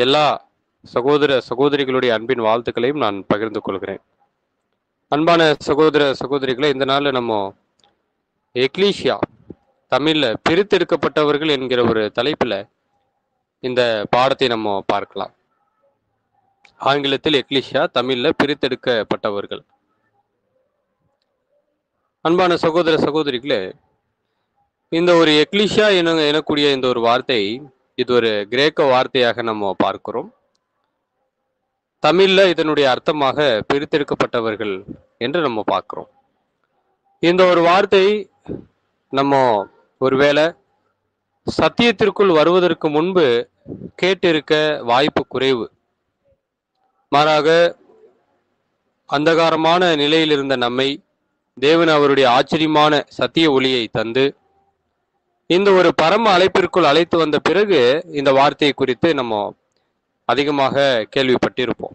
எல்லா சகோதர சகோதரிகளுடைய அன்பின் வாழ்த்துக்களையும் நான் பகிர்ந்து கொள்கிறேன் அன்பான சகோதர சகோதரிகளை இந்த நாளில் நம்ம எக்லீஷியா தமிழ்ல பிரித்தெடுக்கப்பட்டவர்கள் என்கிற ஒரு தலைப்புல இந்த பாடத்தை நம்ம பார்க்கலாம் ஆங்கிலத்தில் எக்லிஷியா தமிழ்ல பிரித்தெடுக்கப்பட்டவர்கள் அன்பான சகோதர சகோதரிகளே இந்த ஒரு எக்லிஷியா என எனக்கூடிய இந்த ஒரு வார்த்தை இது ஒரு கிரேக்க வார்த்தையாக நம்ம பார்க்கிறோம் தமிழ்ல இதனுடைய அர்த்தமாக பிரித்தெடுக்கப்பட்டவர்கள் என்று நம்ம பார்க்கிறோம் இந்த ஒரு வார்த்தை நம்ம ஒருவேளை சத்தியத்திற்குள் வருவதற்கு முன்பு கேட்டிருக்க வாய்ப்பு குறைவு மாறாக அந்தகாரமான நிலையில் இருந்த நம்மை தேவன் அவருடைய ஆச்சரியமான சத்திய ஒளியை தந்து இந்த ஒரு பரம அழைப்பிற்குள் அழைத்து வந்த பிறகு இந்த வார்த்தையை குறித்து நம்ம அதிகமாக கேள்விப்பட்டிருப்போம்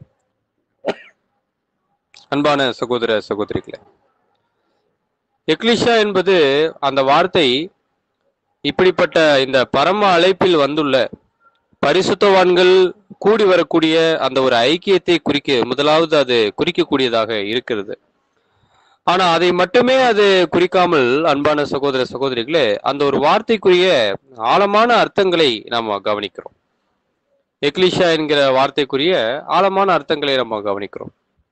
அன்பான சகோதர சகோதரிகளே எக்லிஷா என்பது அந்த வார்த்தை இப்படிப்பட்ட இந்த பரம அழைப்பில் வந்துள்ள பரிசுத்தவான்கள் கூடி வரக்கூடிய அந்த ஒரு ஐக்கியத்தை குறிக்க முதலாவது அது குறிக்கக்கூடியதாக இருக்கிறது ஆனா அதை மட்டுமே அது குறிக்காமல் அன்பான சகோதர சகோதரிகளே அந்த ஒரு வார்த்தைக்குரிய ஆழமான அர்த்தங்களை நாம் கவனிக்கிறோம் எக்லிஷா என்கிற வார்த்தைக்குரிய ஆழமான அர்த்தங்களை நம்ம கவனிக்கிறோம்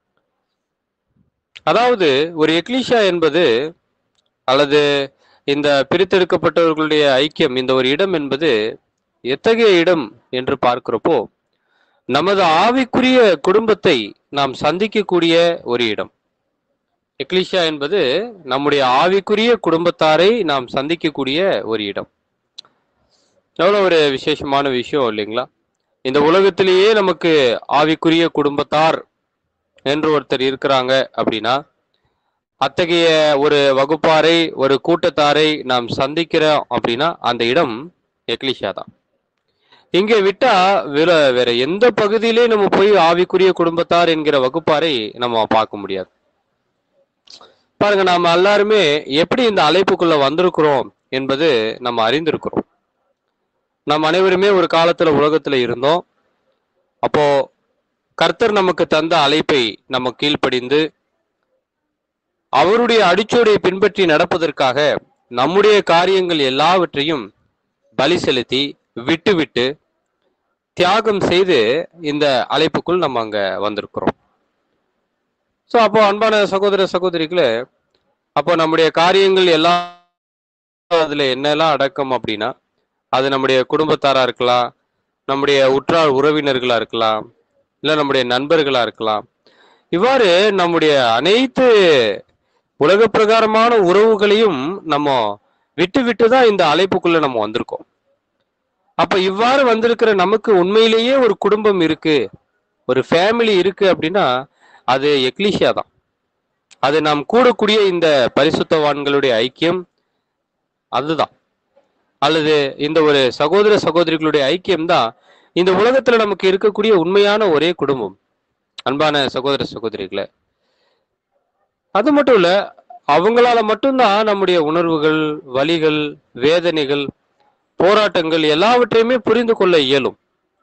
அதாவது ஒரு எக்லிஷா என்பது அல்லது இந்த பிரித்தெடுக்கப்பட்டவர்களுடைய ஐக்கியம் இந்த ஒரு இடம் என்பது எத்தகைய இடம் என்று பார்க்கிறப்போ நமது ஆவிக்குரிய குடும்பத்தை நாம் சந்திக்கக்கூடிய ஒரு இடம் எக்லிஷா என்பது நம்முடைய ஆவிக்குரிய குடும்பத்தாரை நாம் சந்திக்கக்கூடிய ஒரு இடம் எவ்வளோ ஒரு விசேஷமான விஷயம் இல்லைங்களா இந்த உலகத்திலேயே நமக்கு ஆவிக்குரிய குடும்பத்தார் என்று ஒருத்தர் இருக்கிறாங்க அப்படின்னா அத்தகைய ஒரு வகுப்பாரை ஒரு கூட்டத்தாரை நாம் சந்திக்கிறோம் அப்படின்னா அந்த இடம் எக்லிஷா தான் இங்கே விட்டா வேற வேற எந்த பகுதியிலே நம்ம போய் ஆவிக்குரிய குடும்பத்தார் என்கிற வகுப்பாரை நம்ம பார்க்க முடியாது பாருங்க நாம எல்லாருமே எப்படி இந்த அழைப்புக்குள்ள வந்திருக்கிறோம் என்பது நம்ம அறிந்திருக்கிறோம் நாம் அனைவருமே ஒரு காலத்துல உலகத்துல இருந்தோம் அப்போ கர்த்தர் நமக்கு தந்த அழைப்பை நம்ம கீழ்ப்படிந்து அவருடைய அடிச்சோடை பின்பற்றி நடப்பதற்காக நம்முடைய காரியங்கள் எல்லாவற்றையும் பலி செலுத்தி விட்டு விட்டு தியாகம் செய்து இந்த அழைப்புக்குள் நம்ம அங்க வந்திருக்கிறோம் ஸோ அப்போ அன்பான சகோதர சகோதரிகளே அப்போ நம்முடைய காரியங்கள் எல்லாம் அதுல என்னெல்லாம் அடக்கம் அப்படின்னா அது நம்முடைய குடும்பத்தாரா இருக்கலாம் நம்முடைய உற்றார் உறவினர்களா இருக்கலாம் இல்லை நம்முடைய நண்பர்களா இருக்கலாம் இவ்வாறு நம்முடைய அனைத்து உலக பிரகாரமான உறவுகளையும் நம்ம விட்டு விட்டு தான் இந்த அழைப்புக்குள்ள நம்ம வந்திருக்கோம் அப்ப இவ்வாறு வந்திருக்கிற நமக்கு உண்மையிலேயே ஒரு குடும்பம் இருக்கு ஒரு ஃபேமிலி இருக்கு அப்படின்னா அது எக்லிஷியா தான் அது நாம் கூடக்கூடிய இந்த பரிசுத்தவான்களுடைய ஐக்கியம் அதுதான் அல்லது இந்த ஒரு சகோதர சகோதரிகளுடைய ஐக்கியம் தான் இந்த உலகத்துல நமக்கு இருக்கக்கூடிய உண்மையான ஒரே குடும்பம் அன்பான சகோதர சகோதரிகளே அது மட்டும் இல்ல அவங்களால மட்டும்தான் நம்முடைய உணர்வுகள் வலிகள் வேதனைகள் போராட்டங்கள் எல்லாவற்றையுமே புரிந்து கொள்ள இயலும்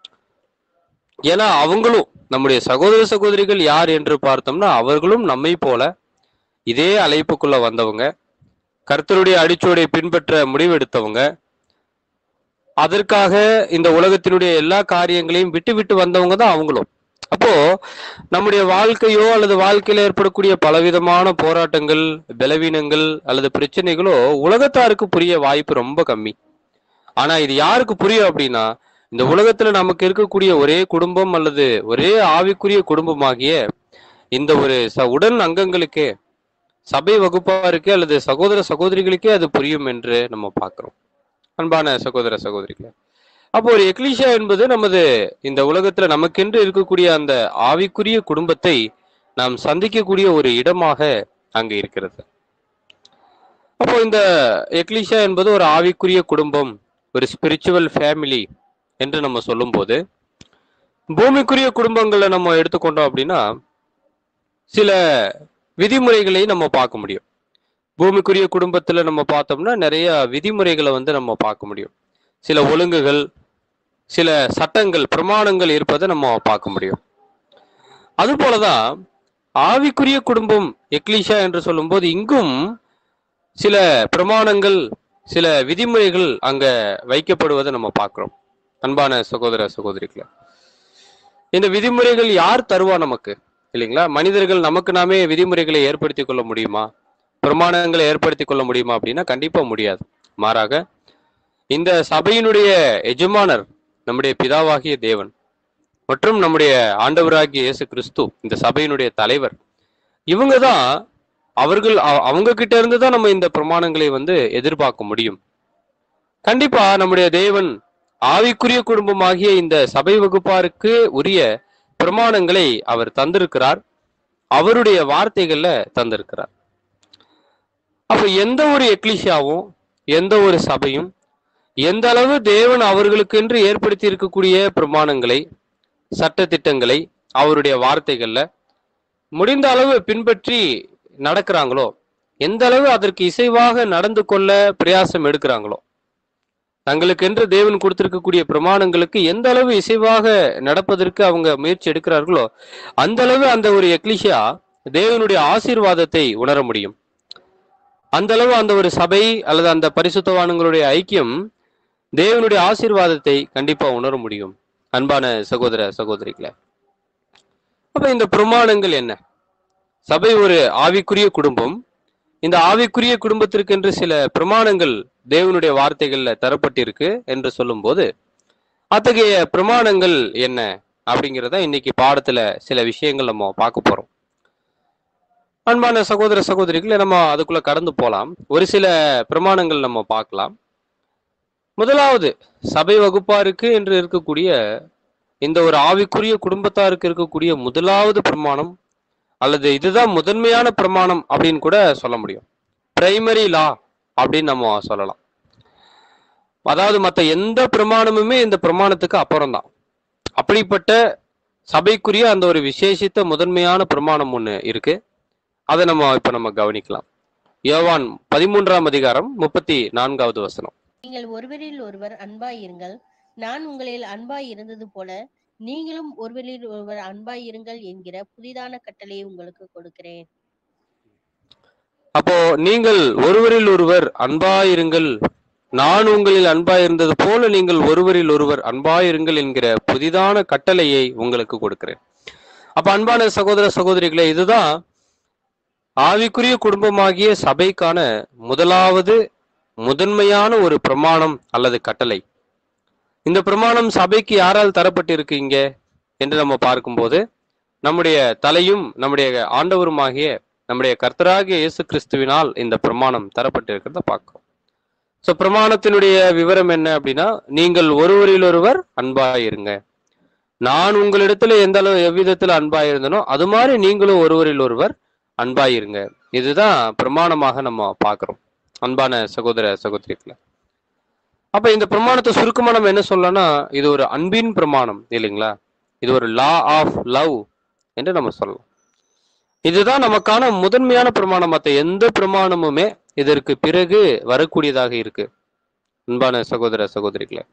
ஏன்னா அவங்களும் நம்முடைய சகோதர சகோதரிகள் யார் என்று பார்த்தோம்னா அவர்களும் நம்மை போல இதே அழைப்புக்குள்ள வந்தவங்க கர்த்தருடைய அடிச்சோடை பின்பற்ற முடிவெடுத்தவங்க அதற்காக இந்த உலகத்தினுடைய எல்லா காரியங்களையும் விட்டு விட்டு வந்தவங்க தான் அவங்களும் அப்போ நம்முடைய வாழ்க்கையோ அல்லது வாழ்க்கையில ஏற்படக்கூடிய பலவிதமான போராட்டங்கள் பலவீனங்கள் அல்லது பிரச்சனைகளோ உலகத்தாருக்கு புரிய வாய்ப்பு ரொம்ப கம்மி ஆனா இது யாருக்கு புரியும் அப்படின்னா இந்த உலகத்துல நமக்கு இருக்கக்கூடிய ஒரே குடும்பம் அல்லது ஒரே ஆவிக்குரிய குடும்பமாகிய இந்த ஒரு ச உடன் அங்கங்களுக்கே சபை வகுப்பாருக்கே அல்லது சகோதர சகோதரிகளுக்கே அது புரியும் என்று நம்ம பார்க்கிறோம் அன்பான சகோதர சகோதரிகளே அப்போ ஒரு எக்லிஷா என்பது நமது இந்த உலகத்துல நமக்கென்று இருக்கக்கூடிய அந்த ஆவிக்குரிய குடும்பத்தை நாம் சந்திக்கக்கூடிய ஒரு இடமாக அங்க இருக்கிறது அப்போ இந்த எக்லிஷா என்பது ஒரு ஆவிக்குரிய குடும்பம் ஒரு ஸ்பிரிச்சுவல் ஃபேமிலி என்று நம்ம சொல்லும்போது பூமிக்குரிய குடும்பங்களை நம்ம எடுத்துக்கொண்டோம் அப்படின்னா சில விதிமுறைகளை நம்ம பார்க்க முடியும் பூமிக்குரிய குடும்பத்துல நம்ம பார்த்தோம்னா நிறைய விதிமுறைகளை வந்து நம்ம பார்க்க முடியும் சில ஒழுங்குகள் சில சட்டங்கள் பிரமாணங்கள் இருப்பதை நம்ம பார்க்க முடியும் அதுபோலதான் ஆவிக்குரிய குடும்பம் எக்லீஷா என்று சொல்லும்போது இங்கும் சில பிரமாணங்கள் சில விதிமுறைகள் அங்க வைக்கப்படுவதை நம்ம பார்க்கிறோம் அன்பான சகோதர சகோதரிகளை இந்த விதிமுறைகள் யார் தருவா நமக்கு இல்லைங்களா மனிதர்கள் நமக்கு நாமே விதிமுறைகளை ஏற்படுத்தி கொள்ள முடியுமா பிரமாணங்களை ஏற்படுத்தி கொள்ள முடியுமா அப்படின்னா கண்டிப்பா முடியாது மாறாக இந்த சபையினுடைய எஜமானர் நம்முடைய பிதாவாகிய தேவன் மற்றும் நம்முடைய ஆண்டவராகிய இயேசு கிறிஸ்து இந்த சபையினுடைய தலைவர் இவங்க தான் அவர்கள் அவ- அவங்க கிட்ட இருந்து தான் நம்ம இந்த பிரமாணங்களை வந்து எதிர்பார்க்க முடியும் கண்டிப்பா நம்முடைய தேவன் ஆவிக்குரிய குடும்பமாகிய இந்த சபை வகுப்பாருக்கு உரிய பிரமாணங்களை அவர் தந்திருக்கிறார் அவருடைய வார்த்தைகள்ல தந்திருக்கிறார் அப்ப எந்த ஒரு எக்லிஷியாவும் எந்த ஒரு சபையும் எந்த அளவு தேவன் அவர்களுக்கென்று ஏற்படுத்தி இருக்கக்கூடிய பிரமாணங்களை சட்ட திட்டங்களை அவருடைய வார்த்தைகள்ல முடிந்த அளவு பின்பற்றி நடக்கிறாங்களோ எந்த அளவு அதற்கு இசைவாக நடந்து கொள்ள பிரயாசம் எடுக்கிறாங்களோ தங்களுக்கென்று தேவன் கொடுத்திருக்கக்கூடிய பிரமாணங்களுக்கு எந்த அளவு இசைவாக நடப்பதற்கு அவங்க முயற்சி எடுக்கிறார்களோ அந்த அளவு அந்த ஒரு எக்லிஷியா தேவனுடைய ஆசீர்வாதத்தை உணர முடியும் அந்த அளவு அந்த ஒரு சபை அல்லது அந்த பரிசுத்தவான்களுடைய ஐக்கியம் தேவனுடைய ஆசீர்வாதத்தை கண்டிப்பா உணர முடியும் அன்பான சகோதர சகோதரிகளே அப்ப இந்த பிரமாணங்கள் என்ன சபை ஒரு ஆவிக்குரிய குடும்பம் இந்த ஆவிக்குரிய குடும்பத்திற்கென்று சில பிரமாணங்கள் தேவனுடைய வார்த்தைகள்ல தரப்பட்டிருக்கு என்று சொல்லும்போது அத்தகைய பிரமாணங்கள் என்ன அப்படிங்கிறத இன்னைக்கு பாடத்துல சில விஷயங்கள் நம்ம பார்க்க போறோம் அன்பான சகோதர சகோதரிகளை நம்ம அதுக்குள்ள கடந்து போலாம் ஒரு சில பிரமாணங்கள் நம்ம பார்க்கலாம் முதலாவது சபை வகுப்பாருக்கு என்று இருக்கக்கூடிய இந்த ஒரு ஆவிக்குரிய குடும்பத்தாருக்கு இருக்கக்கூடிய முதலாவது பிரமாணம் அல்லது இதுதான் முதன்மையான பிரமாணம் அப்படின்னு கூட சொல்ல முடியும் பிரைமரி லா அப்படின்னு நம்ம சொல்லலாம் அதாவது மற்ற எந்த பிரமாணமுமே இந்த பிரமாணத்துக்கு அப்புறம் தான் அப்படிப்பட்ட சபைக்குரிய அந்த ஒரு விசேஷித்த முதன்மையான பிரமாணம் ஒன்று இருக்கு அதை நம்ம இப்ப நம்ம கவனிக்கலாம் யோவான் பதிமூன்றாம் அதிகாரம் முப்பத்தி நான்காவது வசனம் நீங்கள் ஒருவரில் ஒருவர் அன்பாய் இருங்கள் நான் உங்களில் அன்பாய் இருந்தது போல நீங்களும் ஒருவரில் ஒருவர் அன்பாய் இருங்கள் என்கிற புதிதான கட்டளையை உங்களுக்கு கொடுக்கிறேன் அப்போ நீங்கள் ஒருவரில் ஒருவர் அன்பாயிருங்கள் நான் உங்களில் அன்பாயிருந்தது போல நீங்கள் ஒருவரில் ஒருவர் அன்பாயிருங்கள் என்கிற புதிதான கட்டளையை உங்களுக்கு கொடுக்கிறேன் அப்ப அன்பான சகோதர சகோதரிகளே இதுதான் ஆவிக்குரிய குடும்பமாகிய சபைக்கான முதலாவது முதன்மையான ஒரு பிரமாணம் அல்லது கட்டளை இந்த பிரமாணம் சபைக்கு யாரால் தரப்பட்டிருக்கு இங்க என்று நம்ம பார்க்கும்போது நம்முடைய தலையும் நம்முடைய ஆண்டவருமாகிய நம்முடைய கர்த்தராகிய இயேசு கிறிஸ்துவினால் இந்த பிரமாணம் தரப்பட்டிருக்கிறத பார்க்கிறோம் ஸோ பிரமாணத்தினுடைய விவரம் என்ன அப்படின்னா நீங்கள் ஒருவரில் ஒருவர் அன்பாயிருங்க நான் உங்களிடத்துல எந்த அளவு எவ்விதத்துல அன்பாயிருந்தனோ அது மாதிரி நீங்களும் ஒருவரில் ஒருவர் அன்பாயிருங்க இதுதான் பிரமாணமாக நம்ம பார்க்கிறோம் அன்பான சகோதர சகோதரிகளை அப்ப இந்த பிரமாணத்தை சுருக்கமா நம்ம என்ன சொல்லலாம்னா இது ஒரு அன்பின் பிரமாணம் இல்லைங்களா இது ஒரு லா ஆஃப் லவ் என்று நம்ம சொல்லலாம் இதுதான் நமக்கான முதன்மையான பிரமாணம் மற்ற எந்த பிரமாணமுமே இதற்கு பிறகு வரக்கூடியதாக இருக்கு அன்பான சகோதர சகோதரிகளே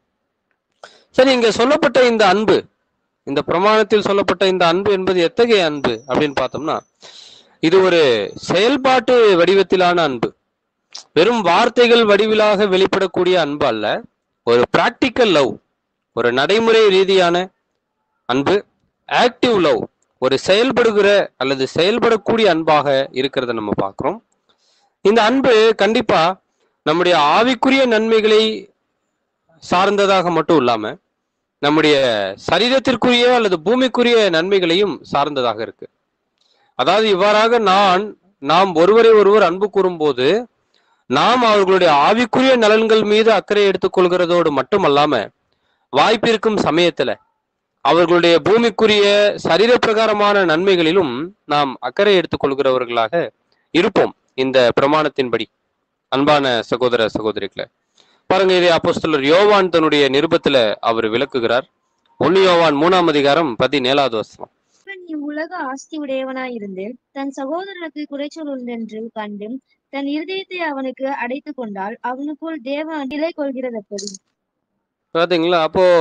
சரி இங்க சொல்லப்பட்ட இந்த அன்பு இந்த பிரமாணத்தில் சொல்லப்பட்ட இந்த அன்பு என்பது எத்தகைய அன்பு அப்படின்னு பார்த்தோம்னா இது ஒரு செயல்பாட்டு வடிவத்திலான அன்பு வெறும் வார்த்தைகள் வடிவிலாக வெளிப்படக்கூடிய அன்பு அல்ல ஒரு பிராக்டிக்கல் லவ் ஒரு நடைமுறை ரீதியான அன்பு ஆக்டிவ் லவ் ஒரு செயல்படுகிற அல்லது செயல்படக்கூடிய அன்பாக இருக்கிறத நம்ம பார்க்கிறோம் இந்த அன்பு கண்டிப்பா நம்முடைய ஆவிக்குரிய நன்மைகளை சார்ந்ததாக மட்டும் இல்லாம நம்முடைய சரீரத்திற்குரிய அல்லது பூமிக்குரிய நன்மைகளையும் சார்ந்ததாக இருக்கு அதாவது இவ்வாறாக நான் நாம் ஒருவரை ஒருவர் அன்பு கூறும்போது நாம் அவர்களுடைய ஆவிக்குரிய நலன்கள் மீது அக்கறை எடுத்துக்கொள்கிறதோடு மட்டுமல்லாம வாய்ப்பிருக்கும் சமயத்துல அவர்களுடைய பூமிக்குரிய சரீர பிரகாரமான நன்மைகளிலும் நாம் அக்கறை எடுத்துக்கொள்கிறவர்களாக இருப்போம் இந்த பிரமாணத்தின்படி அன்பான சகோதர சகோதரிகளை பாருங்க இதை அப்போஸ்தலர் யோவான் தன்னுடைய நிருபத்துல அவர் விளக்குகிறார் ஒன்னு யோவான் மூணாம் அதிகாரம் பதினேழாவது வசனம் இவன் இவ்வுலக ஆஸ்தி உடையவனாயிருந்து தன் சகோதரனுக்கு குறைச்சொல் உண்டென்று கண்டு தன் இருதயத்தை அவனுக்கு அடைத்து கொண்டால் அவனுக்குள் தேவ நிலை கொள்கிறதப்படி பாத்தீங்களா அப்போ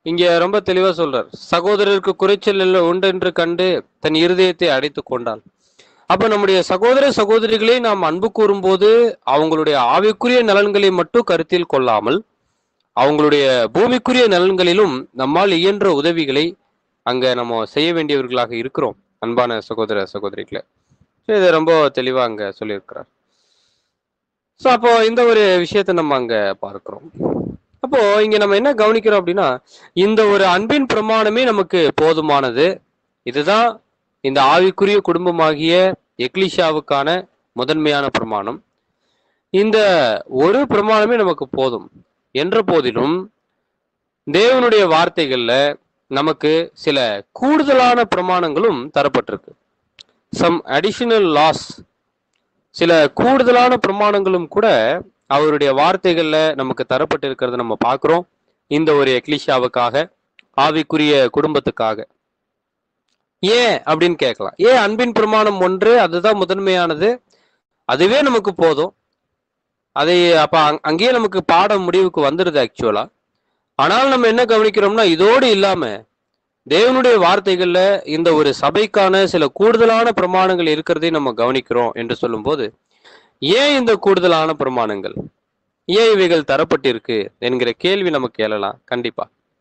இங்க ரொம்ப தெளிவா சொல்றார் சகோதரருக்கு குறைச்சல் இல்லை உண்டென்று கண்டு தன் இருதயத்தை அடைத்து கொண்டாள் அப்ப நம்முடைய சகோதர சகோதரிகளை நாம் அன்பு கூறும்போது அவங்களுடைய ஆவிக்குரிய நலன்களை மட்டும் கருத்தில் கொள்ளாமல் அவங்களுடைய பூமிக்குரிய நலன்களிலும் நம்மால் இயன்ற உதவிகளை அங்க நம்ம செய்ய வேண்டியவர்களாக இருக்கிறோம் அன்பான சகோதர சகோதரிகளை So, இதை ரொம்ப தெளிவா அங்க சொல்லியிருக்கிறார் ஸோ அப்போ இந்த ஒரு விஷயத்தை நம்ம அங்க பார்க்கிறோம் அப்போ இங்க நம்ம என்ன கவனிக்கிறோம் அப்படின்னா இந்த ஒரு அன்பின் பிரமாணமே நமக்கு போதுமானது இதுதான் இந்த ஆவிக்குரிய குடும்பமாகிய எக்லிஷாவுக்கான முதன்மையான பிரமாணம் இந்த ஒரு பிரமாணமே நமக்கு போதும் என்ற போதிலும் தேவனுடைய வார்த்தைகள்ல நமக்கு சில கூடுதலான பிரமாணங்களும் தரப்பட்டிருக்கு சம் அடிஷனல் லாஸ் சில கூடுதலான பிரமாணங்களும் கூட அவருடைய வார்த்தைகள்ல நமக்கு தரப்பட்டிருக்கிறத நம்ம பார்க்கிறோம் இந்த ஒரு எக்லிஷாவுக்காக ஆவிக்குரிய குடும்பத்துக்காக ஏன் அப்படின்னு கேட்கலாம் ஏன் அன்பின் பிரமாணம் ஒன்று அதுதான் முதன்மையானது அதுவே நமக்கு போதும் அதை அப்ப அங்- அங்கேயே நமக்கு பாடம் முடிவுக்கு வந்துடுது ஆக்சுவலா ஆனால் நம்ம என்ன கவனிக்கிறோம்னா இதோடு இல்லாம தேவனுடைய வார்த்தைகள்ல இந்த ஒரு சபைக்கான சில கூடுதலான பிரமாணங்கள் இருக்கிறதை நம்ம கவனிக்கிறோம் என்று சொல்லும்போது ஏன் இந்த கூடுதலான பிரமாணங்கள் ஏன் இவைகள் தரப்பட்டிருக்கு என்கிற கேள்வி நமக்கு எழலாம் கண்டிப்பா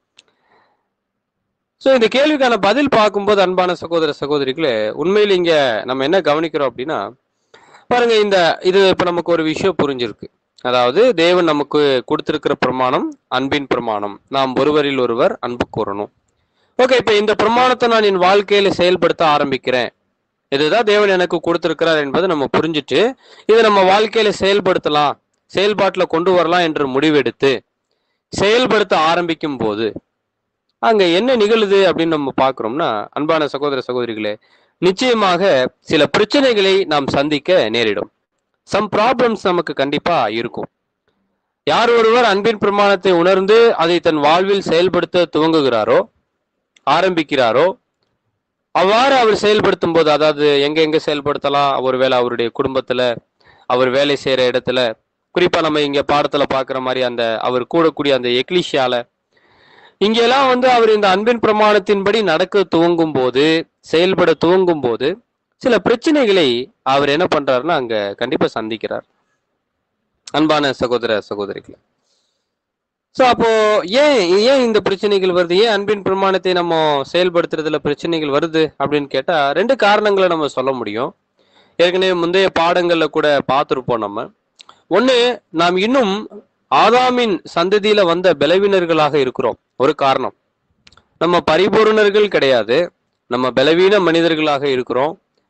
சோ இந்த கேள்விக்கான பதில் பார்க்கும்போது அன்பான சகோதர சகோதரிகளே உண்மையில் இங்க நம்ம என்ன கவனிக்கிறோம் அப்படின்னா பாருங்க இந்த இது இப்ப நமக்கு ஒரு விஷயம் புரிஞ்சிருக்கு அதாவது தேவன் நமக்கு கொடுத்திருக்கிற பிரமாணம் அன்பின் பிரமாணம் நாம் ஒருவரில் ஒருவர் அன்பு கூறணும் ஓகே இப்ப இந்த பிரமாணத்தை நான் என் வாழ்க்கையில செயல்படுத்த ஆரம்பிக்கிறேன் இதுதான் தேவன் எனக்கு கொடுத்திருக்கிறார் என்பதை நம்ம புரிஞ்சுட்டு இதை நம்ம வாழ்க்கையில செயல்படுத்தலாம் செயல்பாட்டுல கொண்டு வரலாம் என்று முடிவெடுத்து செயல்படுத்த ஆரம்பிக்கும் போது அங்க என்ன நிகழுது அப்படின்னு நம்ம பார்க்கிறோம்னா அன்பான சகோதர சகோதரிகளே நிச்சயமாக சில பிரச்சனைகளை நாம் சந்திக்க நேரிடும் சம் ப்ராப்ளம்ஸ் நமக்கு கண்டிப்பா இருக்கும் யார் ஒருவர் அன்பின் பிரமாணத்தை உணர்ந்து அதை தன் வாழ்வில் செயல்படுத்த துவங்குகிறாரோ ஆரம்பிக்கிறாரோ அவ்வாறு அவர் செயல்படுத்தும் போது அதாவது எங்க எங்க செயல்படுத்தலாம் ஒருவேளை அவருடைய குடும்பத்துல அவர் வேலை செய்யற இடத்துல குறிப்பா நம்ம இங்க பாடத்துல பாக்குற மாதிரி அந்த அவர் கூடக்கூடிய அந்த எக்லிஷியால இங்கெல்லாம் வந்து அவர் இந்த அன்பின் பிரமாணத்தின்படி நடக்க துவங்கும் போது செயல்பட துவங்கும் போது சில பிரச்சனைகளை அவர் என்ன பண்றாருன்னா அங்க கண்டிப்பா சந்திக்கிறார் அன்பான சகோதர சகோதரிகளை சோ அப்போ ஏன் ஏன் இந்த பிரச்சனைகள் வருது ஏன் அன்பின் பிரமாணத்தை நம்ம செயல்படுத்துறதுல பிரச்சனைகள் வருது அப்படின்னு கேட்டா ரெண்டு காரணங்களை நம்ம சொல்ல முடியும் ஏற்கனவே முந்தைய பாடங்கள்ல கூட பார்த்துருப்போம் நம்ம ஒண்ணு நாம் இன்னும் ஆதாமின் சந்ததியில வந்த பலவீனர்களாக இருக்கிறோம் ஒரு காரணம் நம்ம பரிபூரணர்கள் கிடையாது நம்ம பலவீன மனிதர்களாக இருக்கிறோம்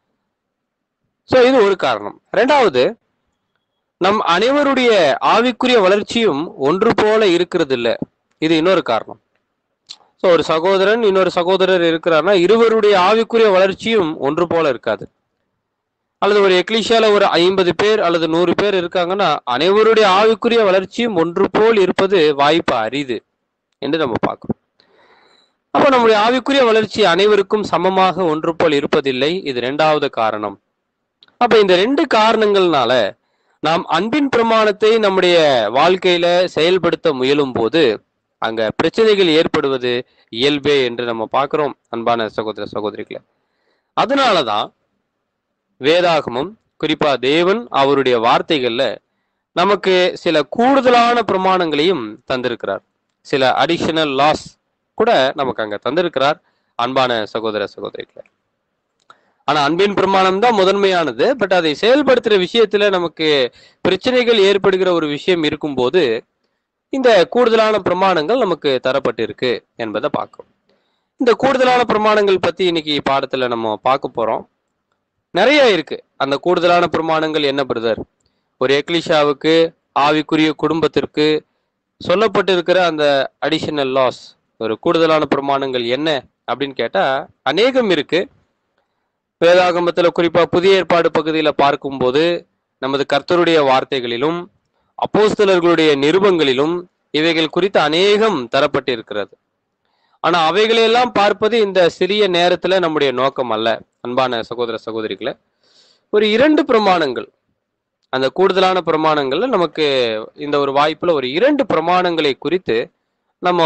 சோ இது ஒரு காரணம் ரெண்டாவது நம் அனைவருடைய ஆவிக்குரிய வளர்ச்சியும் ஒன்று போல இருக்கிறது இல்ல இது இன்னொரு காரணம் சோ ஒரு சகோதரன் இன்னொரு சகோதரர் இருக்கிறார்னா இருவருடைய ஆவிக்குரிய வளர்ச்சியும் ஒன்று போல இருக்காது அல்லது ஒரு எக்லிஷியால ஒரு ஐம்பது பேர் அல்லது நூறு பேர் இருக்காங்கன்னா அனைவருடைய ஆவிக்குரிய வளர்ச்சியும் ஒன்று போல் இருப்பது வாய்ப்பு அரிது என்று நம்ம பார்க்கிறோம் அப்போ நம்முடைய ஆவிக்குரிய வளர்ச்சி அனைவருக்கும் சமமாக ஒன்று போல் இருப்பதில்லை இது இரண்டாவது காரணம் அப்ப இந்த ரெண்டு காரணங்கள்னால நாம் அன்பின் பிரமாணத்தை நம்முடைய வாழ்க்கையில செயல்படுத்த முயலும் போது அங்க பிரச்சனைகள் ஏற்படுவது இயல்பே என்று நம்ம பார்க்கிறோம் அன்பான சகோதர சகோதரிகளை அதனாலதான் வேதாகமம் குறிப்பா தேவன் அவருடைய வார்த்தைகள்ல நமக்கு சில கூடுதலான பிரமாணங்களையும் தந்திருக்கிறார் சில அடிஷனல் லாஸ் கூட நமக்கு அங்க தந்திருக்கிறார் அன்பான சகோதர சகோதரிகளை ஆனா அன்பின் பிரமாணம் தான் முதன்மையானது பட் அதை செயல்படுத்துற விஷயத்துல நமக்கு பிரச்சனைகள் ஏற்படுகிற ஒரு விஷயம் இருக்கும்போது இந்த கூடுதலான பிரமாணங்கள் நமக்கு தரப்பட்டிருக்கு என்பதை பார்க்கிறோம் இந்த கூடுதலான பிரமாணங்கள் பத்தி இன்னைக்கு பாடத்துல நம்ம பார்க்க போறோம் நிறைய இருக்கு அந்த கூடுதலான பிரமாணங்கள் என்ன பிரதர் ஒரு எக்லிஷாவுக்கு ஆவிக்குரிய குடும்பத்திற்கு சொல்லப்பட்டிருக்கிற அந்த அடிஷனல் லாஸ் ஒரு கூடுதலான பிரமாணங்கள் என்ன அப்படின்னு கேட்டா அநேகம் இருக்கு வேதாகமத்துல குறிப்பா புதிய ஏற்பாடு பகுதியில பார்க்கும்போது நமது கர்த்தருடைய வார்த்தைகளிலும் அப்போஸ்தலர்களுடைய நிருபங்களிலும் இவைகள் குறித்து அநேகம் தரப்பட்டிருக்கிறது ஆனா அவைகளையெல்லாம் பார்ப்பது இந்த சிறிய நேரத்துல நம்முடைய நோக்கம் அல்ல அன்பான சகோதர சகோதரிகளை ஒரு இரண்டு பிரமாணங்கள் அந்த கூடுதலான பிரமாணங்கள்ல நமக்கு இந்த ஒரு வாய்ப்புல ஒரு இரண்டு பிரமாணங்களை குறித்து நம்ம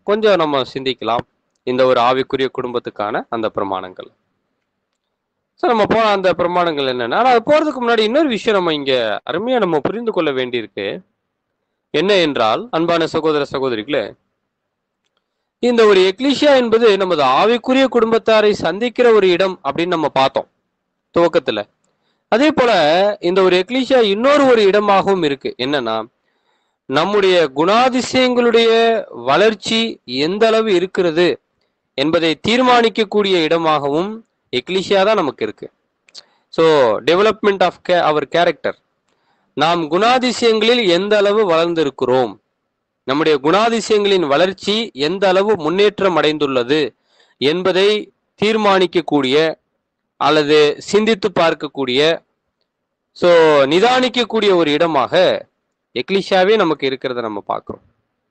கொஞ்சம் நம்ம சிந்திக்கலாம் இந்த ஒரு ஆவிக்குரிய குடும்பத்துக்கான அந்த பிரமாணங்கள் ஸோ நம்ம போன அந்த பிரமாணங்கள் என்னன்னா ஆனா அது போறதுக்கு முன்னாடி இன்னொரு விஷயம் நம்ம இங்க அருமையா நம்ம புரிந்து கொள்ள வேண்டியிருக்கு என்ன என்றால் அன்பான சகோதர சகோதரிகளே இந்த ஒரு எக்லிஷியா என்பது நமது ஆவிக்குரிய குடும்பத்தாரை சந்திக்கிற ஒரு இடம் அப்படின்னு நம்ம பார்த்தோம் துவக்கத்துல அதே போல இந்த ஒரு எக்லிஷியா இன்னொரு ஒரு இடமாகவும் இருக்கு என்னன்னா நம்முடைய குணாதிசயங்களுடைய வளர்ச்சி எந்த அளவு இருக்கிறது என்பதை தீர்மானிக்கக்கூடிய இடமாகவும் எக்லிஷியா தான் நமக்கு இருக்கு ஸோ டெவலப்மெண்ட் ஆஃப் கே அவர் கேரக்டர் நாம் குணாதிசயங்களில் எந்த அளவு வளர்ந்திருக்கிறோம் நம்முடைய குணாதிசயங்களின் வளர்ச்சி எந்த அளவு முன்னேற்றம் அடைந்துள்ளது என்பதை தீர்மானிக்கக்கூடிய அல்லது சிந்தித்து பார்க்கக்கூடிய ஸோ நிதானிக்கக்கூடிய ஒரு இடமாக எக்லிஷாவே நமக்கு இருக்கிறத நம்ம பார்க்கிறோம்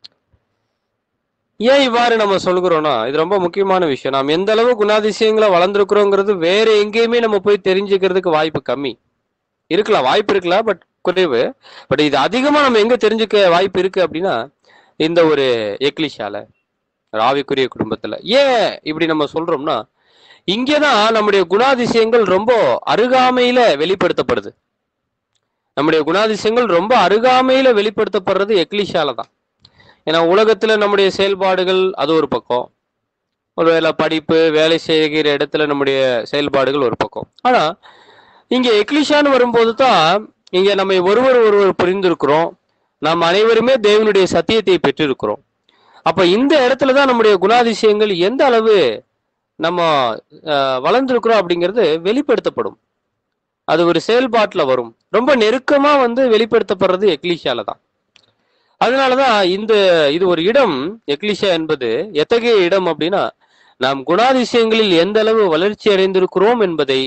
ஏன் இவ்வாறு நம்ம சொல்கிறோம்னா இது ரொம்ப முக்கியமான விஷயம் நாம் எந்த அளவு குணாதிசயங்களை வளர்ந்துருக்கிறோங்கிறது வேற எங்கேயுமே நம்ம போய் தெரிஞ்சுக்கிறதுக்கு வாய்ப்பு கம்மி இருக்கலாம் வாய்ப்பு இருக்கலாம் பட் குறைவு பட் இது அதிகமா நம்ம எங்க தெரிஞ்சுக்க வாய்ப்பு இருக்கு அப்படின்னா இந்த ஒரு எக்லிஷால ஒரு ஆவிக்குரிய குடும்பத்துல ஏன் இப்படி நம்ம சொல்றோம்னா இங்கேதான் நம்முடைய குணாதிசயங்கள் ரொம்ப அருகாமையில வெளிப்படுத்தப்படுது நம்முடைய குணாதிசயங்கள் ரொம்ப அருகாமையில வெளிப்படுத்தப்படுறது எக்லிஷால தான் ஏன்னா உலகத்துல நம்முடைய செயல்பாடுகள் அது ஒரு பக்கம் ஒருவேளை படிப்பு வேலை செய்கிற இடத்துல நம்முடைய செயல்பாடுகள் ஒரு பக்கம் ஆனா இங்க எக்லிஷான்னு வரும்போது தான் இங்க நம்ம ஒருவர் ஒருவர் புரிந்திருக்கிறோம் நாம் அனைவருமே தேவனுடைய சத்தியத்தை பெற்றிருக்கிறோம் அப்ப இந்த இடத்துல தான் நம்முடைய குணாதிசயங்கள் எந்த அளவு நம்ம அஹ், வளர்ந்திருக்கிறோம் அப்படிங்கிறது வெளிப்படுத்தப்படும் அது ஒரு செயல்பாட்டுல வரும் ரொம்ப நெருக்கமா வந்து வெளிப்படுத்தப்படுறது எக்லிஷால தான் அதனாலதான் இந்த இது ஒரு இடம் எக்லிஷா என்பது எத்தகைய இடம் அப்படின்னா நாம் குணாதிசயங்களில் எந்த அளவு வளர்ச்சி அடைந்திருக்கிறோம் என்பதை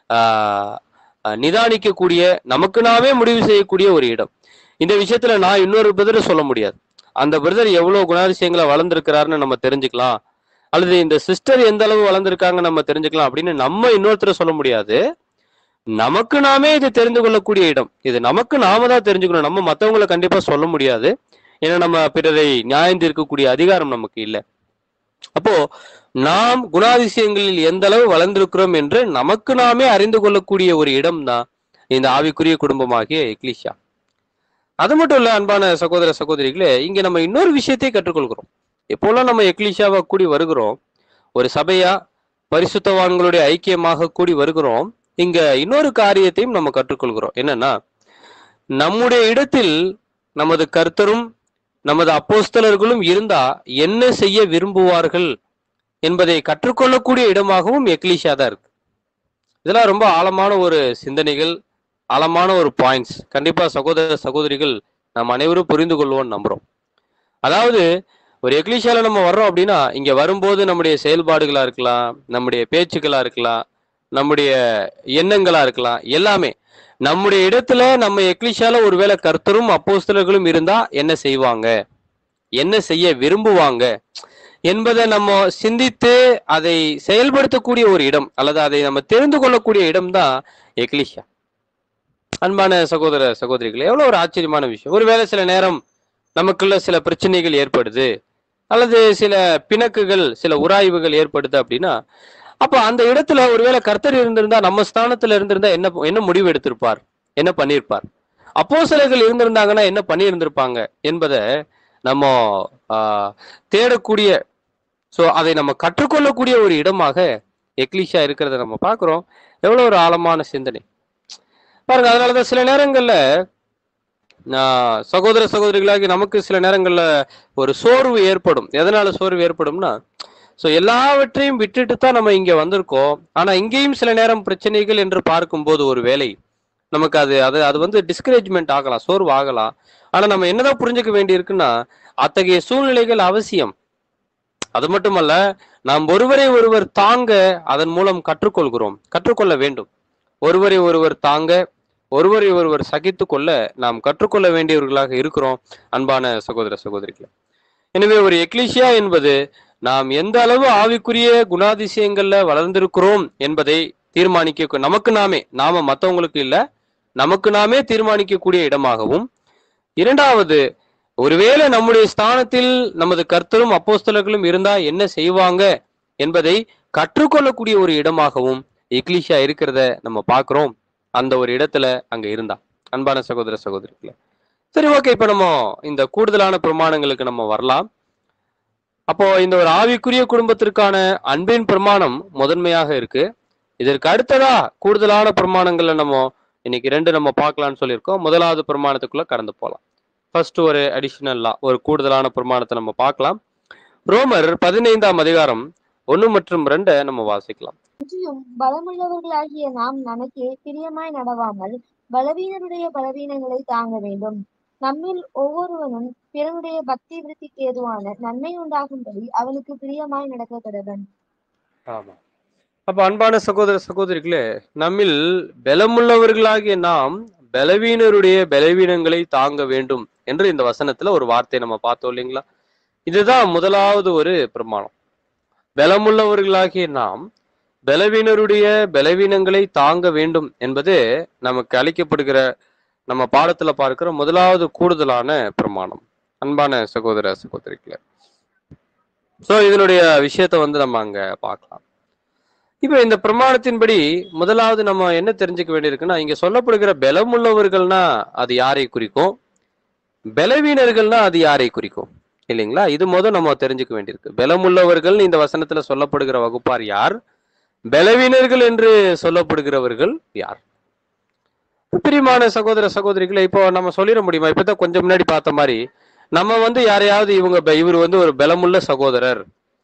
ஆஹ், ஆஹ், நிதானிக்கக்கூடிய நமக்கு நாமே முடிவு செய்யக்கூடிய ஒரு இடம் இந்த விஷயத்துல நான் இன்னொரு பிரதரை சொல்ல முடியாது அந்த பிரதர் எவ்வளவு குணாதிசயங்களை வளர்ந்திருக்கிறாருன்னு நம்ம தெரிஞ்சுக்கலாம் அல்லது இந்த சிஸ்டர் எந்த அளவு வளர்ந்திருக்காங்க நம்ம தெரிஞ்சுக்கலாம் அப்படின்னு நம்ம இன்னொருத்தரை சொல்ல முடியாது நமக்கு நாமே இது தெரிந்து கொள்ளக்கூடிய இடம் இது நமக்கு நாம தான் தெரிஞ்சுக்கணும் நம்ம மத்தவங்களை கண்டிப்பா சொல்ல முடியாது ஏன்னா நம்ம பிறரை நியாயம் இருக்கக்கூடிய அதிகாரம் நமக்கு இல்லை அப்போ நாம் குணாதிசயங்களில் எந்த அளவு வளர்ந்திருக்கிறோம் என்று நமக்கு நாமே அறிந்து கொள்ளக்கூடிய ஒரு இடம் தான் இந்த ஆவிக்குரிய குடும்பமாகிய எக்லிஷா அது மட்டும் இல்ல அன்பான சகோதர சகோதரிகளே இங்க நம்ம இன்னொரு விஷயத்தை கற்றுக்கொள்கிறோம் எப்போல்லாம் நம்ம எக்லிஷாவா கூடி வருகிறோம் ஒரு சபையா பரிசுத்தவான்களுடைய ஐக்கியமாக கூடி வருகிறோம் இங்க இன்னொரு காரியத்தையும் நம்ம கற்றுக்கொள்கிறோம் என்னன்னா நம்முடைய இடத்தில் நமது கர்த்தரும் நமது அப்போஸ்தலர்களும் இருந்தா என்ன செய்ய விரும்புவார்கள் என்பதை கற்றுக்கொள்ளக்கூடிய இடமாகவும் எக்லிஷா தான் இருக்கு இதெல்லாம் ரொம்ப ஆழமான ஒரு சிந்தனைகள் ஆழமான ஒரு பாயிண்ட்ஸ் கண்டிப்பா சகோதர சகோதரிகள் நாம் அனைவரும் புரிந்து கொள்வோம்னு நம்புறோம் அதாவது ஒரு எக்லிஷால நம்ம வர்றோம் அப்படின்னா இங்க வரும்போது நம்முடைய செயல்பாடுகளா இருக்கலாம் நம்முடைய பேச்சுக்களா இருக்கலாம் நம்முடைய எண்ணங்களா இருக்கலாம் எல்லாமே நம்முடைய இடத்துல நம்ம எக்லிஷால ஒருவேளை கர்த்தரும் அப்போஸ்தலர்களும் இருந்தா என்ன செய்வாங்க என்ன செய்ய விரும்புவாங்க என்பதை நம்ம சிந்தித்து அதை செயல்படுத்தக்கூடிய ஒரு இடம் அல்லது அதை நம்ம தெரிந்து கொள்ளக்கூடிய இடம் தான் எக்லிஷா அன்பான சகோதர சகோதரிகளே எவ்வளவு ஒரு ஆச்சரியமான விஷயம் ஒருவேளை சில நேரம் நமக்குள்ள சில பிரச்சனைகள் ஏற்படுது அல்லது சில பிணக்குகள் சில உராய்வுகள் ஏற்படுது அப்படின்னா அப்ப அந்த இடத்துல ஒருவேளை கர்த்தர் இருந்திருந்தா நம்ம ஸ்தானத்துல இருந்திருந்தா என்ன என்ன முடிவு எடுத்திருப்பார் என்ன பண்ணியிருப்பார் அப்போ சிலர்கள் இருந்திருந்தாங்கன்னா என்ன பண்ணி இருந்திருப்பாங்க என்பதை நம்ம ஆஹ், தேடக்கூடிய ஸோ அதை நம்ம கற்றுக்கொள்ளக்கூடிய ஒரு இடமாக எக்லிஷா இருக்கிறத நம்ம பார்க்கிறோம் எவ்வளவு ஒரு ஆழமான சிந்தனை பாருங்க அதனாலதான் சில நேரங்கள்ல ஆஹ், சகோதர சகோதரிகளாகி நமக்கு சில நேரங்கள்ல ஒரு சோர்வு ஏற்படும் எதனால சோர்வு ஏற்படும்னா ஸோ எல்லாவற்றையும் விட்டுட்டு தான் நம்ம இங்க வந்திருக்கோம் ஆனா இங்கேயும் சில நேரம் பிரச்சனைகள் என்று பார்க்கும்போது ஒரு வேலை நமக்கு அது அது அது வந்து டிஸ்கரேஜ்மெண்ட் ஆகலாம் சோர்வு ஆகலாம் ஆனா நம்ம என்னதான் புரிஞ்சுக்க வேண்டி இருக்குன்னா அத்தகைய சூழ்நிலைகள் அவசியம் அது மட்டுமல்ல நாம் ஒருவரை ஒருவர் தாங்க அதன் மூலம் கற்றுக்கொள்கிறோம் கற்றுக்கொள்ள வேண்டும் ஒருவரை ஒருவர் தாங்க ஒருவரை ஒருவர் சகித்து கொள்ள நாம் கற்றுக்கொள்ள வேண்டியவர்களாக இருக்கிறோம் அன்பான சகோதர சகோதரிகளே எனவே ஒரு எக்லிஷியா என்பது நாம் எந்த அளவு ஆவிக்குரிய குணாதிசயங்கள்ல வளர்ந்திருக்கிறோம் என்பதை தீர்மானிக்க நமக்கு நாமே நாம மத்தவங்களுக்கு இல்ல நமக்கு நாமே தீர்மானிக்கக்கூடிய இடமாகவும் இரண்டாவது ஒருவேளை நம்முடைய ஸ்தானத்தில் நமது கர்த்தரும் அப்போஸ்தலர்களும் இருந்தா என்ன செய்வாங்க என்பதை கற்றுக்கொள்ளக்கூடிய ஒரு இடமாகவும் எக்லிஷா இருக்கிறத நம்ம பார்க்கிறோம் அந்த ஒரு இடத்துல அங்க இருந்தா அன்பான சகோதர சகோதரிகளே சரி ஓகே இப்ப நம்ம இந்த கூடுதலான பிரமாணங்களுக்கு நம்ம வரலாம் அப்போ இந்த ஒரு ஆவிக்குரிய குடும்பத்திற்கான அன்பின் பிரமாணம் முதன்மையாக இருக்கு இதற்கு அடுத்ததா கூடுதலான பிரமாணங்கள்ல நம்ம இன்னைக்கு ரெண்டு நம்ம பார்க்கலாம்னு சொல்லியிருக்கோம் முதலாவது பிரமாணத்துக்குள்ள கடந்து போகலாம் ஃபர்ஸ்ட் ஒரு அடிஷனல்லா ஒரு கூடுதலான பிரமாணத்தை நம்ம பார்க்கலாம் ரோமர் பதினைந்தாம் அதிகாரம் ஒன்று மற்றும் ரெண்டை நம்ம வாசிக்கலாம் அன்றியும் பலமுள்ளவர்களாகிய நாம் நமக்கே பிரியமாய் நடவாமல் பலவீனருடைய பலவீனங்களை தாங்க வேண்டும் நம்மில் ஒவ்வொருவனும் பிறனுடைய பக்தி விருத்திக்கு ஏதுவான நன்மை உண்டாகும்படி அவனுக்கு பிரியமாய் நடக்க கடவன் ஆமா அப்ப அன்பான சகோதர சகோதரிகளே நம்மில் பலமுள்ளவர்களாகிய நாம் பலவீனருடைய பலவீனங்களை தாங்க வேண்டும் என்று இந்த வசனத்துல ஒரு வார்த்தை நம்ம பார்த்தோம் இல்லைங்களா இதுதான் முதலாவது ஒரு பிரமாணம் பலமுள்ளவர்களாகிய நாம் பலவீனருடைய பலவீனங்களை தாங்க வேண்டும் என்பது நமக்கு அளிக்கப்படுகிற நம்ம பாடத்துல பார்க்கிற முதலாவது கூடுதலான பிரமாணம் அன்பான சகோதர சகோதரிகளே சோ இதனுடைய விஷயத்தை வந்து நம்ம அங்க பார்க்கலாம் இப்ப இந்த பிரமாணத்தின்படி முதலாவது நம்ம என்ன தெரிஞ்சுக்க வேண்டியிருக்குன்னா இங்க சொல்லப்படுகிற பலமுள்ளவர்கள்னா அது யாரை குறிக்கும் பலவீனர்கள்னா அது யாரை குறிக்கும் இல்லைங்களா இது முதல் நம்ம தெரிஞ்சுக்க வேண்டியிருக்கு பலமுள்ளவர்கள் இந்த வசனத்துல சொல்லப்படுகிற வகுப்பார் யார் பலவீனர்கள் என்று சொல்லப்படுகிறவர்கள் யார் பிரியமான சகோதர சகோதரிகளை இப்போ நம்ம சொல்லிட முடியுமா இப்பதான் கொஞ்சம் முன்னாடி பார்த்த மாதிரி நம்ம வந்து யாரையாவது இவங்க ப- இவர் வந்து ஒரு பலமுள்ள சகோதரர்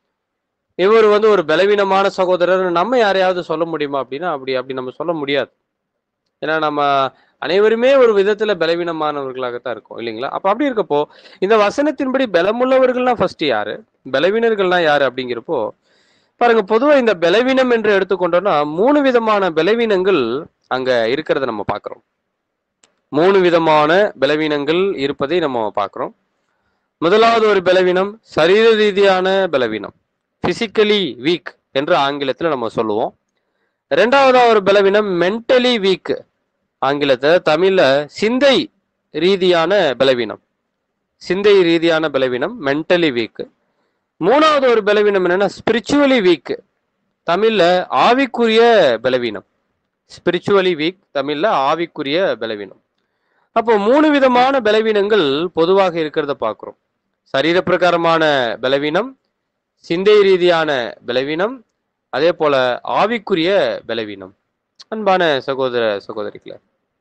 இவர் வந்து ஒரு பலவீனமான சகோதரர் நம்ம யாரையாவது சொல்ல முடியுமா அப்படின்னா அப்படி அப்படி நம்ம சொல்ல முடியாது ஏன்னா நம்ம அனைவருமே ஒரு விதத்துல பலவீனமானவர்களாகத்தான் இருக்கும் இல்லைங்களா அப்ப அப்படி இருக்கப்போ இந்த வசனத்தின்படி பலமுள்ளவர்கள்னா ஃபர்ஸ்ட் யாரு பலவீனர்கள்னா யாரு அப்படிங்கிறப்போ பாருங்க பொதுவா இந்த பலவீனம் என்று எடுத்துக்கொண்டோம்னா மூணு விதமான பலவீனங்கள் அங்க இருக்கிறத நம்ம பார்க்கிறோம் மூணு விதமான பலவீனங்கள் இருப்பதை நம்ம பார்க்கிறோம் முதலாவது ஒரு பலவீனம் சரீர ரீதியான பலவீனம் பிசிக்கலி வீக் என்று ஆங்கிலத்துல நம்ம சொல்லுவோம் ரெண்டாவதா ஒரு பலவீனம் மென்டலி வீக் ஆங்கிலத்தை தமிழ்ல சிந்தை ரீதியான பலவீனம் சிந்தை ரீதியான பலவீனம் மென்டலி வீக் மூணாவது ஒரு பலவீனம் என்னன்னா ஸ்பிரிச்சுவலி வீக் தமிழ்ல ஆவிக்குரிய பலவீனம் ஸ்பிரிச்சுவலி வீக் தமிழ்ல ஆவிக்குரிய பலவீனம் அப்போ மூணு விதமான பலவீனங்கள் பொதுவாக இருக்கிறத பார்க்கிறோம் சரீர பிரகாரமான பலவீனம் சிந்தை ரீதியான பலவீனம் அதே போல ஆவிக்குரிய பலவீனம் அன்பான சகோதர சகோதரிகளே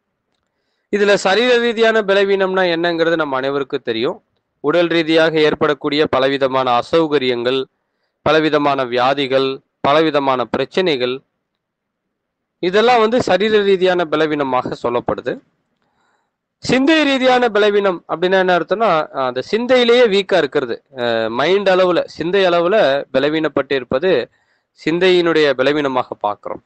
இதுல சரீர ரீதியான பலவீனம்னா என்னங்கிறது நம்ம அனைவருக்கும் தெரியும் உடல் ரீதியாக ஏற்படக்கூடிய பலவிதமான அசௌகரியங்கள் பலவிதமான வியாதிகள் பலவிதமான பிரச்சனைகள் இதெல்லாம் வந்து சரீர ரீதியான பலவீனமாக சொல்லப்படுது சிந்தை ரீதியான பலவீனம் அப்படின்னா என்ன அர்த்தம்னா அஹ் அந்த சிந்தையிலேயே வீக்கா இருக்கிறது மைண்ட் அளவுல சிந்தை அளவுல பலவீனப்பட்டு இருப்பது சிந்தையினுடைய பலவீனமாக பார்க்கிறோம்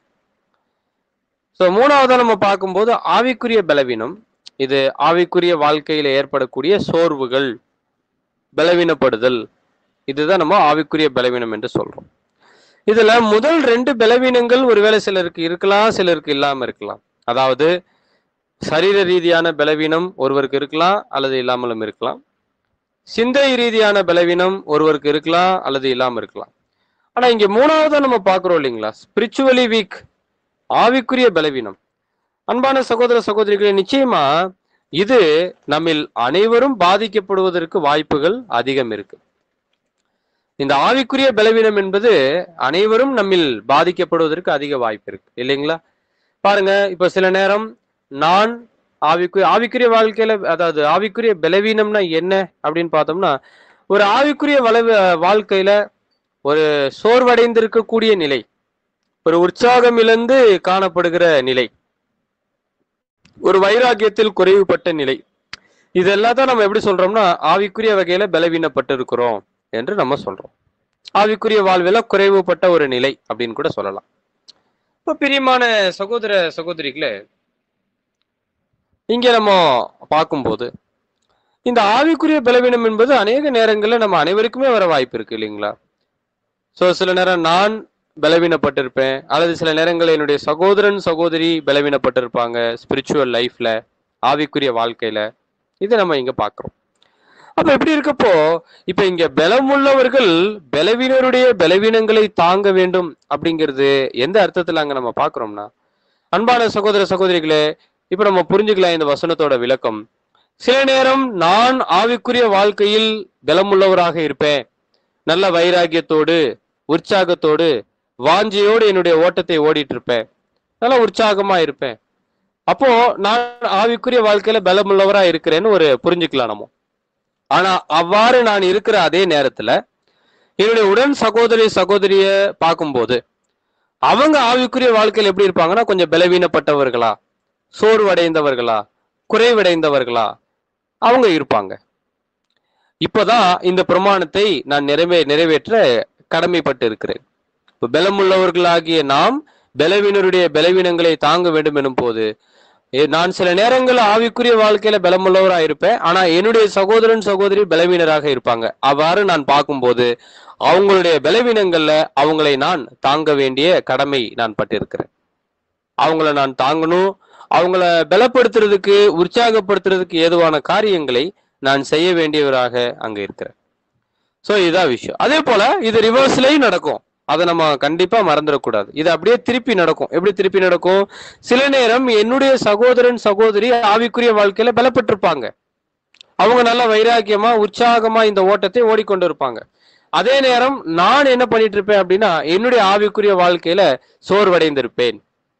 ஸோ மூணாவதா நம்ம பார்க்கும்போது ஆவிக்குரிய பலவீனம் இது ஆவிக்குரிய வாழ்க்கையில ஏற்படக்கூடிய சோர்வுகள் பலவீனப்படுதல் இதுதான் நம்ம ஆவிக்குரிய பலவீனம் என்று சொல்றோம் இதுல முதல் ரெண்டு பலவீனங்கள் ஒருவேளை சிலருக்கு இருக்கலாம் சிலருக்கு இல்லாம இருக்கலாம் அதாவது சரீர ரீதியான பலவீனம் ஒருவருக்கு இருக்கலாம் அல்லது இல்லாமலும் இருக்கலாம் சிந்தை ரீதியான பலவீனம் ஒருவருக்கு இருக்கலாம் அல்லது இல்லாம இருக்கலாம் ஆனா இங்க மூணாவதா நம்ம பாக்குறோம் இல்லைங்களா ஸ்பிரிச்சுவலி வீக் ஆவிக்குரிய பலவீனம் அன்பான சகோதர சகோதரிகளே நிச்சயமா இது நம்மில் அனைவரும் பாதிக்கப்படுவதற்கு வாய்ப்புகள் அதிகம் இருக்கு இந்த ஆவிக்குரிய பலவீனம் என்பது அனைவரும் நம்மில் பாதிக்கப்படுவதற்கு அதிக வாய்ப்பு இருக்கு இல்லைங்களா பாருங்க இப்ப சில நேரம் நான் ஆவிக்குரிய ஆவிக்குரிய வாழ்க்கையில அதாவது ஆவிக்குரிய பலவீனம்னா என்ன அப்படின்னு பார்த்தோம்னா ஒரு ஆவிக்குரிய வளவு வாழ்க்கையில ஒரு சோர்வடைந்திருக்கக்கூடிய நிலை ஒரு உற்சாகம் இழந்து காணப்படுகிற நிலை ஒரு வைராகியத்தில் குறைவுபட்ட நிலை இதெல்லாம் தான் நம்ம எப்படி சொல்றோம்னா ஆவிக்குரிய வகையில பலவீனப்பட்டு இருக்கிறோம் என்று நம்ம சொல்றோம் ஆவிக்குரிய வாழ்வில குறைவுபட்ட ஒரு நிலை அப்படின்னு கூட சொல்லலாம் இப்போ பிரியமான சகோதர சகோதரிகளே இங்க நம்ம பார்க்கும்போது இந்த ஆவிக்குரிய பலவீனம் என்பது அநேக நேரங்கள்ல நம்ம அனைவருக்குமே வர வாய்ப்பு இருக்கு இல்லைங்களா சோ சில நேரம் நான் பலவீனப்பட்டிருப்பேன் அல்லது சில நேரங்கள் என்னுடைய சகோதரன் சகோதரி பலவீனப்பட்டிருப்பாங்க ஸ்பிரிச்சுவல் லைஃப்ல ஆவிக்குரிய வாழ்க்கையில இதை நம்ம இங்க பார்க்கிறோம் அப்ப எப்படி இருக்கப்போ இப்ப இங்க பலமுள்ளவர்கள் பலவீனருடைய பலவீனங்களை தாங்க வேண்டும் அப்படிங்கிறது எந்த அர்த்தத்துல அங்க நம்ம பாக்குறோம்னா அன்பான சகோதர சகோதரிகளே இப்ப நம்ம புரிஞ்சுக்கலாம் இந்த வசனத்தோட விளக்கம் சில நேரம் நான் ஆவிக்குரிய வாழ்க்கையில் பலமுள்ளவராக இருப்பேன் நல்ல வைராகியத்தோடு உற்சாகத்தோடு வாஞ்சியோடு என்னுடைய ஓட்டத்தை ஓடிட்டு இருப்பேன் நல்லா உற்சாகமா இருப்பேன் அப்போ நான் ஆவிக்குரிய வாழ்க்கையில பலமுள்ளவரா இருக்கிறேன்னு ஒரு புரிஞ்சுக்கலாம் நம்ம ஆனா அவ்வாறு நான் இருக்கிற அதே நேரத்துல என்னுடைய உடன் சகோதரி சகோதரிய பார்க்கும்போது அவங்க ஆவிக்குரிய வாழ்க்கையில் எப்படி இருப்பாங்கன்னா கொஞ்சம் பலவீனப்பட்டவர்களா சோர்வடைந்தவர்களா குறைவடைந்தவர்களா அவங்க இருப்பாங்க இப்பதான் இந்த பிரமாணத்தை நான் நிறைவே நிறைவேற்ற கடமைப்பட்டு இருக்கிறேன் இப்ப பலமுள்ளவர்களாகிய நாம் பலவீனருடைய பலவீனங்களை தாங்க வேண்டும் எனும் போது ஏ- நான் சில நேரங்கள் ஆவிக்குரிய வாழ்க்கையில பலமுள்ளவரா இருப்பேன் ஆனா என்னுடைய சகோதரன் சகோதரி பலவீனராக இருப்பாங்க அவ்வாறு நான் பார்க்கும்போது அவங்களுடைய பலவீனங்கள்ல அவங்களை நான் தாங்க வேண்டிய கடமை நான் பட்டிருக்கிறேன் அவங்கள நான் தாங்கணும் அவங்கள பலப்படுத்துறதுக்கு உற்சாகப்படுத்துறதுக்கு ஏதுவான காரியங்களை நான் செய்ய வேண்டியவராக அங்க இருக்கிறேன் சோ இதுதான் விஷயம் அதே போல இது ரிவர்ஸ்லயும் நடக்கும் அதை நம்ம கண்டிப்பா மறந்துடக்கூடாது இது அப்படியே திருப்பி நடக்கும் எப்படி திருப்பி நடக்கும் சில நேரம் என்னுடைய சகோதரன் சகோதரி ஆவிக்குரிய வாழ்க்கையில பலப்பட்டிருப்பாங்க அவங்க நல்ல வைராக்கியமா உற்சாகமா இந்த ஓட்டத்தை ஓடிக்கொண்டு இருப்பாங்க அதே நேரம் நான் என்ன பண்ணிட்டு இருப்பேன் அப்படின்னா என்னுடைய ஆவிக்குரிய வாழ்க்கையில சோர்வடைந்திருப்பேன்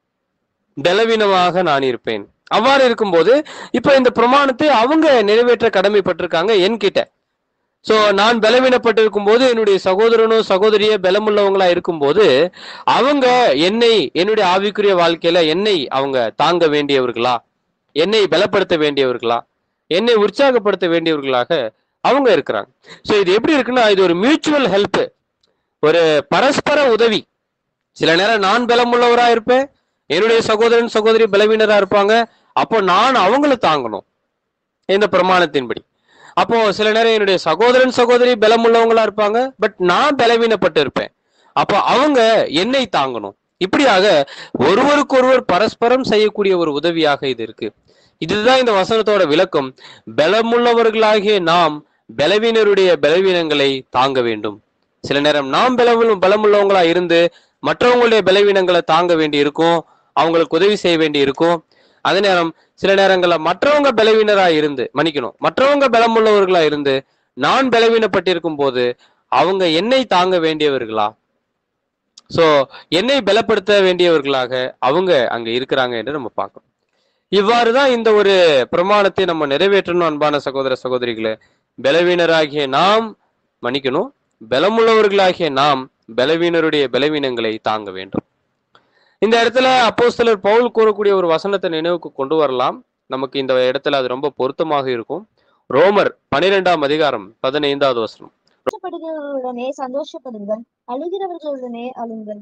பலவீனமாக நான் இருப்பேன் அவ்வாறு இருக்கும்போது இப்ப இந்த பிரமாணத்தை அவங்க நிறைவேற்ற கடமைப்பட்டிருக்காங்க என்கிட்ட சோ நான் பலவீனப்பட்டிருக்கும் போது என்னுடைய சகோதரனோ சகோதரியோ பலமுள்ளவங்களா இருக்கும்போது அவங்க என்னை என்னுடைய ஆவிக்குரிய வாழ்க்கையில என்னை அவங்க தாங்க வேண்டியவர்களா என்னை பலப்படுத்த வேண்டியவர்களா என்னை உற்சாகப்படுத்த வேண்டியவர்களாக அவங்க இருக்கிறாங்க சோ இது எப்படி இருக்குன்னா இது ஒரு மியூச்சுவல் ஹெல்ப் ஒரு பரஸ்பர உதவி சில நேரம் நான் பலமுள்ளவரா இருப்பேன் என்னுடைய சகோதரன் சகோதரி பலவீனரா இருப்பாங்க அப்போ நான் அவங்கள தாங்கணும் இந்த பிரமாணத்தின்படி அப்போ சில நேரம் என்னுடைய சகோதரன் சகோதரி பலமுள்ளவங்களா இருப்பாங்க பட் நான் பலவீனப்பட்டு இருப்பேன் அப்போ அவங்க என்னை தாங்கணும் இப்படியாக ஒருவருக்கொருவர் பரஸ்பரம் செய்யக்கூடிய ஒரு உதவியாக இது இருக்கு இதுதான் இந்த வசனத்தோட விளக்கம் பலமுள்ளவர்களாகிய நாம் பலவீனருடைய பலவீனங்களை தாங்க வேண்டும் சில நேரம் நாம் பலமுள்ள பலமுள்ளவங்களா இருந்து மற்றவங்களுடைய பலவீனங்களை தாங்க வேண்டி இருக்கும் அவங்களுக்கு உதவி செய்ய வேண்டி இருக்கும் அதே நேரம் சில நேரங்கள்ல மற்றவங்க பலவீனரா இருந்து மன்னிக்கணும் மற்றவங்க பலமுள்ளவர்களா இருந்து நான் பலவீனப்பட்டிருக்கும் போது அவங்க என்னை தாங்க வேண்டியவர்களா சோ என்னை பலப்படுத்த வேண்டியவர்களாக அவங்க அங்க இருக்கிறாங்க என்று நம்ம பார்க்கணும் இவ்வாறுதான் இந்த ஒரு பிரமாணத்தை நம்ம நிறைவேற்றணும் அன்பான சகோதர சகோதரிகளே பலவீனராகிய நாம் மன்னிக்கணும் பலமுள்ளவர்களாகிய நாம் பலவீனருடைய பலவீனங்களை தாங்க வேண்டும் இந்த இடத்துல அப்போஸ்தலர் பவுல் கூறக்கூடிய ஒரு வசனத்தை நினைவுக்கு கொண்டு வரலாம் நமக்கு இந்த இடத்துல அது ரொம்ப பொருத்தமாக இருக்கும் ரோமர் பனிரெண்டாம் அதிகாரம் பதினைந்தாவது வசனம் சந்தோஷப்படுகிறவர்களுடனே சந்தோஷப்படுங்கள் அழுகிறவர்களுடனே அழுங்கள்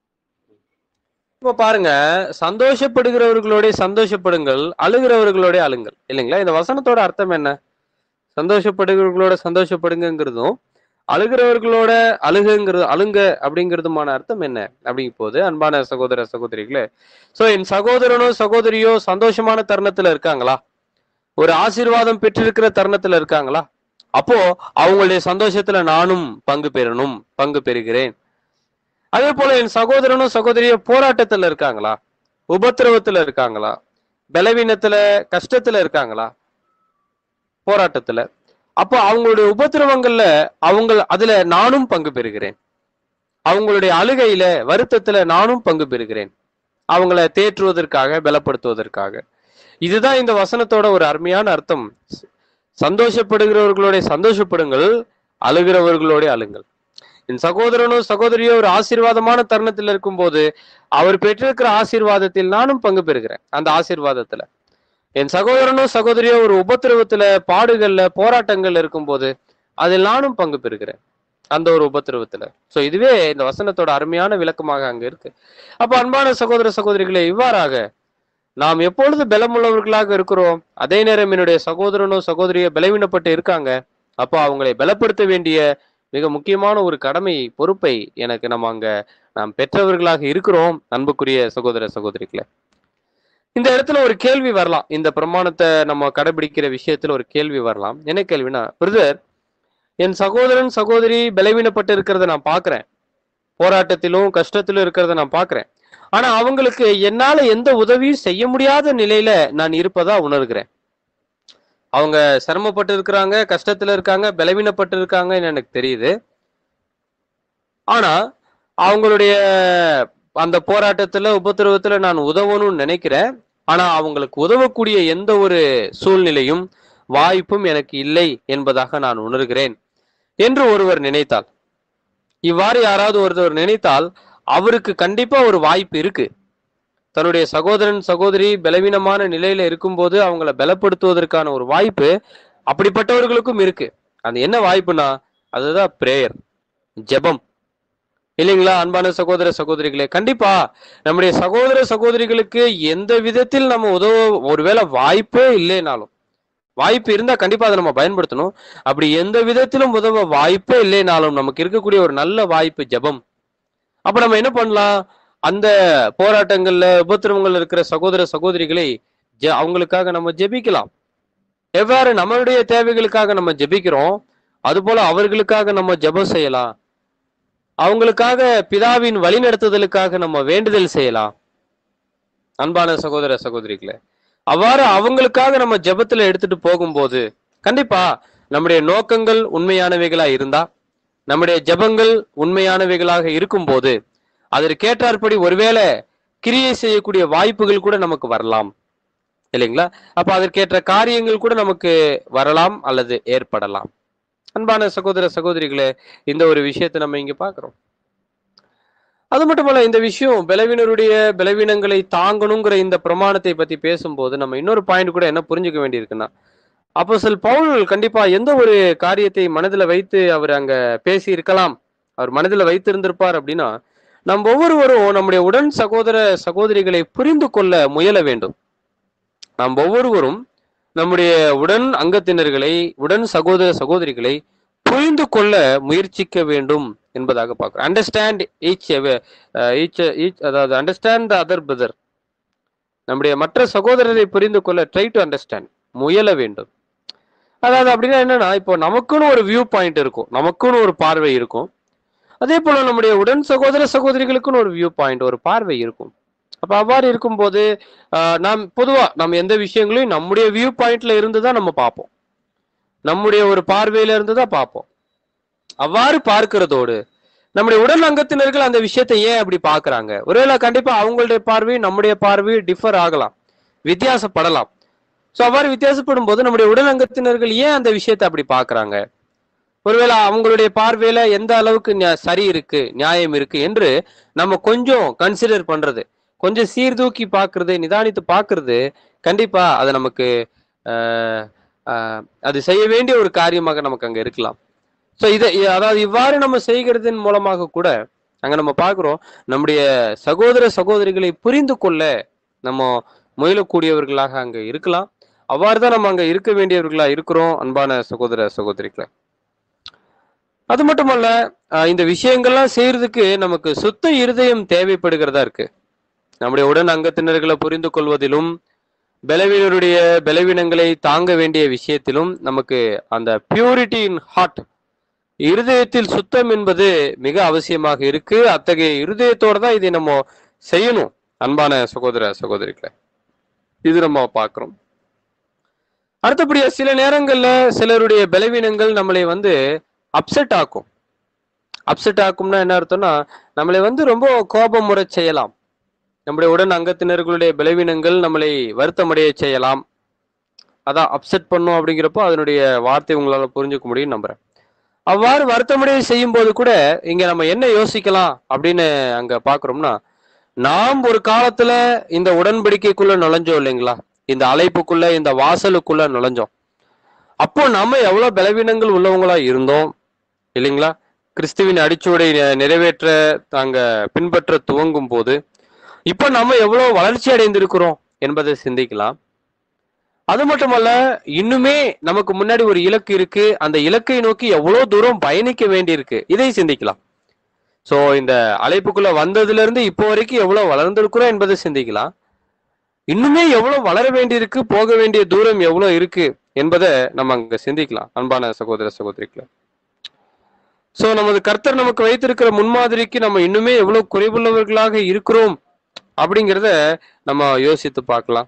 இப்போ பாருங்க சந்தோஷப்படுகிறவர்களோட சந்தோஷப்படுங்கள் அழுகிறவர்களோட அழுங்கள் இல்லைங்களா இந்த வசனத்தோட அர்த்தம் என்ன சந்தோஷப்படுகிறவர்களோட சந்தோஷப்படுங்கிறதும் அழுகிறவர்களோட அழுகுங்கிறது அழுங்க அப்படிங்கிறதுமான அர்த்தம் என்ன அப்படிங்கும் போது அன்பான சகோதர சகோதரிகளே சோ என் சகோதரனோ சகோதரியோ சந்தோஷமான தருணத்துல இருக்காங்களா ஒரு ஆசீர்வாதம் பெற்றிருக்கிற தருணத்துல இருக்காங்களா அப்போ அவங்களுடைய சந்தோஷத்துல நானும் பங்கு பெறணும் பங்கு பெறுகிறேன் அதே போல என் சகோதரனும் சகோதரியோ போராட்டத்துல இருக்காங்களா உபத்திரவத்துல இருக்காங்களா பலவீனத்துல கஷ்டத்துல இருக்காங்களா போராட்டத்துல அப்போ அவங்களுடைய உபத்திரவங்கள்ல அவங்க அதுல நானும் பங்கு பெறுகிறேன் அவங்களுடைய அழுகையில வருத்தத்துல நானும் பங்கு பெறுகிறேன் அவங்கள தேற்றுவதற்காக பலப்படுத்துவதற்காக இதுதான் இந்த வசனத்தோட ஒரு அருமையான அர்த்தம் சந்தோஷப்படுகிறவர்களோட சந்தோஷப்படுங்கள் அழுகிறவர்களோட அழுங்கள் என் சகோதரனோ சகோதரியோ ஒரு ஆசீர்வாதமான தருணத்தில் இருக்கும்போது அவர் பெற்றிருக்கிற ஆசீர்வாதத்தில் நானும் பங்கு பெறுகிறேன் அந்த ஆசீர்வாதத்துல என் சகோதரனோ சகோதரியோ ஒரு உபத்திரவத்துல பாடுகள்ல போராட்டங்கள்ல இருக்கும்போது அதில் நானும் பங்கு பெறுகிறேன் அந்த ஒரு உபத்திரவத்துல சோ இதுவே இந்த வசனத்தோட அருமையான விளக்கமாக அங்க இருக்கு அப்ப அன்பான சகோதர சகோதரிகளே இவ்வாறாக நாம் எப்பொழுது பலமுள்ளவர்களாக இருக்கிறோம் அதே நேரம் என்னுடைய சகோதரனோ சகோதரியோ பலவீனப்பட்டு இருக்காங்க அப்போ அவங்களை பலப்படுத்த வேண்டிய மிக முக்கியமான ஒரு கடமை பொறுப்பை எனக்கு நம்ம அங்க நாம் பெற்றவர்களாக இருக்கிறோம் அன்புக்குரிய சகோதர சகோதரிகளே இந்த இடத்துல ஒரு கேள்வி வரலாம் இந்த பிரமாணத்தை நம்ம கடைபிடிக்கிற விஷயத்துல ஒரு கேள்வி வரலாம் என்ன கேள்வினா பிரதர் என் சகோதரன் சகோதரி பலவீனப்பட்டு இருக்கிறத நான் பார்க்கிறேன் போராட்டத்திலும் கஷ்டத்திலும் இருக்கிறத நான் பார்க்கிறேன் ஆனா அவங்களுக்கு என்னால எந்த உதவியும் செய்ய முடியாத நிலையில நான் இருப்பதா உணர்கிறேன் அவங்க சிரமப்பட்டு இருக்கிறாங்க கஷ்டத்துல இருக்காங்க பலவீனப்பட்டு இருக்காங்கன்னு எனக்கு தெரியுது ஆனா அவங்களுடைய அந்த போராட்டத்துல உபத்திரவத்துல நான் உதவணும்னு நினைக்கிறேன் ஆனா அவங்களுக்கு உதவக்கூடிய எந்த ஒரு சூழ்நிலையும் வாய்ப்பும் எனக்கு இல்லை என்பதாக நான் உணர்கிறேன் என்று ஒருவர் நினைத்தால் இவ்வாறு யாராவது ஒருத்தர் நினைத்தால் அவருக்கு கண்டிப்பா ஒரு வாய்ப்பு இருக்கு தன்னுடைய சகோதரன் சகோதரி பலவீனமான நிலையில இருக்கும்போது அவங்கள பலப்படுத்துவதற்கான ஒரு வாய்ப்பு அப்படிப்பட்டவர்களுக்கும் இருக்கு அது என்ன வாய்ப்புனா அதுதான் பிரேயர் ஜெபம் இல்லைங்களா அன்பான சகோதர சகோதரிகளே கண்டிப்பா நம்முடைய சகோதர சகோதரிகளுக்கு எந்த விதத்தில் நம்ம உதவ ஒருவேளை வாய்ப்பே இல்லைனாலும் வாய்ப்பு இருந்தா கண்டிப்பா அதை நம்ம பயன்படுத்தணும் அப்படி எந்த விதத்திலும் உதவ வாய்ப்பே இல்லைனாலும் நமக்கு இருக்கக்கூடிய ஒரு நல்ல வாய்ப்பு ஜெபம் அப்ப நம்ம என்ன பண்ணலாம் அந்த போராட்டங்கள்ல உபத்திரவங்கள்ல இருக்கிற சகோதர சகோதரிகளை ஜெ- அவங்களுக்காக நம்ம ஜெபிக்கலாம் எவ்வாறு நம்மளுடைய தேவைகளுக்காக நம்ம ஜெபிக்கிறோம் அதுபோல அவர்களுக்காக நம்ம ஜெபம் செய்யலாம் அவங்களுக்காக பிதாவின் வழிநடத்துதலுக்காக நம்ம வேண்டுதல் செய்யலாம் அன்பான சகோதர சகோதரிகளே அவ்வாறு அவங்களுக்காக நம்ம ஜெபத்துல எடுத்துட்டு போகும்போது கண்டிப்பா நம்முடைய நோக்கங்கள் உண்மையானவைகளா இருந்தா நம்முடைய ஜெபங்கள் உண்மையானவைகளாக இருக்கும்போது அதற்கேற்றாற்படி ஒருவேளை கிரியை செய்யக்கூடிய வாய்ப்புகள் கூட நமக்கு வரலாம் இல்லைங்களா அப்ப அதற்கேற்ற காரியங்கள் கூட நமக்கு வரலாம் அல்லது ஏற்படலாம் அன்பான சகோதர சகோதரிகளே இந்த ஒரு விஷயத்தை நம்ம இங்க பார்க்கிறோம் அது மட்டுமல்ல இந்த விஷயம் பலவீனருடைய பலவீனங்களை தாங்கணுங்கிற இந்த பிரமாணத்தை பத்தி பேசும்போது நம்ம இன்னொரு பாயிண்ட் கூட என்ன புரிஞ்சுக்க வேண்டியிருக்குன்னா அப்போ சில பவுல் கண்டிப்பா எந்த ஒரு காரியத்தை மனதில் வைத்து அவர் அங்க பேசி இருக்கலாம் அவர் மனதில் வைத்திருந்திருப்பார் அப்படின்னா நம்ம ஒவ்வொருவரும் நம்முடைய உடன் சகோதர சகோதரிகளை புரிந்து கொள்ள முயல வேண்டும் நாம் ஒவ்வொருவரும் நம்முடைய உடன் அங்கத்தினர்களை உடன் சகோதர சகோதரிகளை புரிந்து கொள்ள முயற்சிக்க வேண்டும் என்பதாக பார்க்கிறோம் அண்டர்ஸ்டாண்ட் ஈச் ஈச் ஈச் அதாவது அண்டர்ஸ்டாண்ட் த அதர் பிரதர் நம்முடைய மற்ற சகோதரரை புரிந்து கொள்ள ட்ரை டு அண்டர்ஸ்டாண்ட் முயல வேண்டும் அதாவது அப்படின்னா என்னன்னா இப்போ நமக்குன்னு ஒரு வியூ பாயிண்ட் இருக்கும் நமக்குன்னு ஒரு பார்வை இருக்கும் அதே போல நம்முடைய உடன் சகோதர சகோதரிகளுக்குன்னு ஒரு வியூ பாயிண்ட் ஒரு பார்வை இருக்கும் அப்ப அவ்வாறு இருக்கும்போது ஆஹ், நாம் பொதுவா நம்ம எந்த விஷயங்களையும் நம்முடைய வியூ பாயிண்ட்ல இருந்து தான் நம்ம பார்ப்போம் நம்முடைய ஒரு பார்வையில இருந்து தான் பார்ப்போம் அவ்வாறு பார்க்கிறதோடு நம்முடைய உடல் அங்கத்தினர்கள் அந்த விஷயத்தை ஏன் அப்படி பார்க்கறாங்க ஒருவேளை கண்டிப்பா அவங்களுடைய பார்வை நம்முடைய பார்வை டிஃபர் ஆகலாம் வித்தியாசப்படலாம் ஸோ அவ்வாறு வித்தியாசப்படும் போது நம்முடைய உடல் அங்கத்தினர்கள் ஏன் அந்த விஷயத்தை அப்படி பார்க்கறாங்க ஒருவேளை அவங்களுடைய பார்வையில எந்த அளவுக்கு நியா- சரி இருக்கு நியாயம் இருக்கு என்று நம்ம கொஞ்சம் கன்சிடர் பண்றது கொஞ்சம் சீர்தூக்கி பார்க்கிறது நிதானித்து பார்க்கிறது கண்டிப்பா அது நமக்கு ஆஹ், ஆஹ், அது செய்ய வேண்டிய ஒரு காரியமாக நமக்கு அங்க இருக்கலாம் ஸோ இதை இ- அதாவது இவ்வாறு நம்ம செய்கிறதன் மூலமாக கூட அங்க நம்ம பார்க்கிறோம் நம்முடைய சகோதர சகோதரிகளை புரிந்து கொள்ள நம்ம முயலக்கூடியவர்களாக அங்க இருக்கலாம் அவ்வாறு தான் நம்ம அங்க இருக்க வேண்டியவர்களா இருக்கிறோம் அன்பான சகோதர சகோதரிகளை அது மட்டுமல்ல ஆஹ் இந்த விஷயங்கள்லாம் செய்யறதுக்கு நமக்கு சுத்த இருதயம் தேவைப்படுகிறதா இருக்கு நம்முடைய உடன் அங்கத்தினர்களை புரிந்து கொள்வதிலும் பலவீனருடைய பலவீனங்களை தாங்க வேண்டிய விஷயத்திலும் நமக்கு அந்த பியூரிட்டி இன் ஹார்ட் இருதயத்தில் சுத்தம் என்பது மிக அவசியமாக இருக்கு அத்தகைய இருதயத்தோட தான் இதை நம்ம செய்யணும் அன்பான சகோதர சகோதரிகளை இது நம்ம பார்க்கிறோம் அடுத்தபடியா சில நேரங்கள்ல சிலருடைய பலவீனங்கள் நம்மளை வந்து அப்செட் ஆக்கும் அப்செட் ஆக்கும்னா என்ன அர்த்தம்னா நம்மளை வந்து ரொம்ப கோபம் முறை செய்யலாம் நம்முடைய உடன் அங்கத்தினர்களுடைய பலவீனங்கள் நம்மளை வருத்தமடைய செய்யலாம் அதான் அப்செட் பண்ணும் அப்படிங்கிறப்போ அதனுடைய வார்த்தை உங்களால புரிஞ்சுக்க முடியும் நம்புறேன் அவ்வாறு வருத்தமடைய செய்யும் போது கூட இங்க நம்ம என்ன யோசிக்கலாம் அப்படின்னு அங்க பாக்குறோம்னா நாம் ஒரு காலத்துல இந்த உடன்படிக்கைக்குள்ள நுழைஞ்சோம் இல்லைங்களா இந்த அழைப்புக்குள்ள இந்த வாசலுக்குள்ள நுழைஞ்சோம் அப்போ நம்ம எவ்வளவு பலவீனங்கள் உள்ளவங்களா இருந்தோம் இல்லைங்களா கிறிஸ்துவின் அடிச்சுவடை நி- நிறைவேற்ற தாங்க பின்பற்ற துவங்கும் போது இப்போ நம்ம எவ்வளவு வளர்ச்சி அடைந்திருக்கிறோம் என்பதை சிந்திக்கலாம் அது மட்டுமல்ல இன்னுமே நமக்கு முன்னாடி ஒரு இலக்கு இருக்கு அந்த இலக்கை நோக்கி எவ்வளவு தூரம் பயணிக்க வேண்டியிருக்கு இதை சிந்திக்கலாம் சோ இந்த அழைப்புக்குள்ள வந்ததுல இருந்து இப்போ வரைக்கும் எவ்வளவு வளர்ந்திருக்கிறோம் என்பதை சிந்திக்கலாம் இன்னுமே எவ்வளவு வளர வேண்டியிருக்கு போக வேண்டிய தூரம் எவ்வளவு இருக்கு என்பதை நம்ம அங்க சிந்திக்கலாம் அன்பான சகோதர சகோதரிகளை சோ நமது கர்த்தர் நமக்கு வைத்திருக்கிற முன்மாதிரிக்கு நம்ம இன்னுமே எவ்வளவு குறைவுள்ளவர்களாக இருக்கிறோம் அப்படிங்கிறத நம்ம யோசித்து பார்க்கலாம்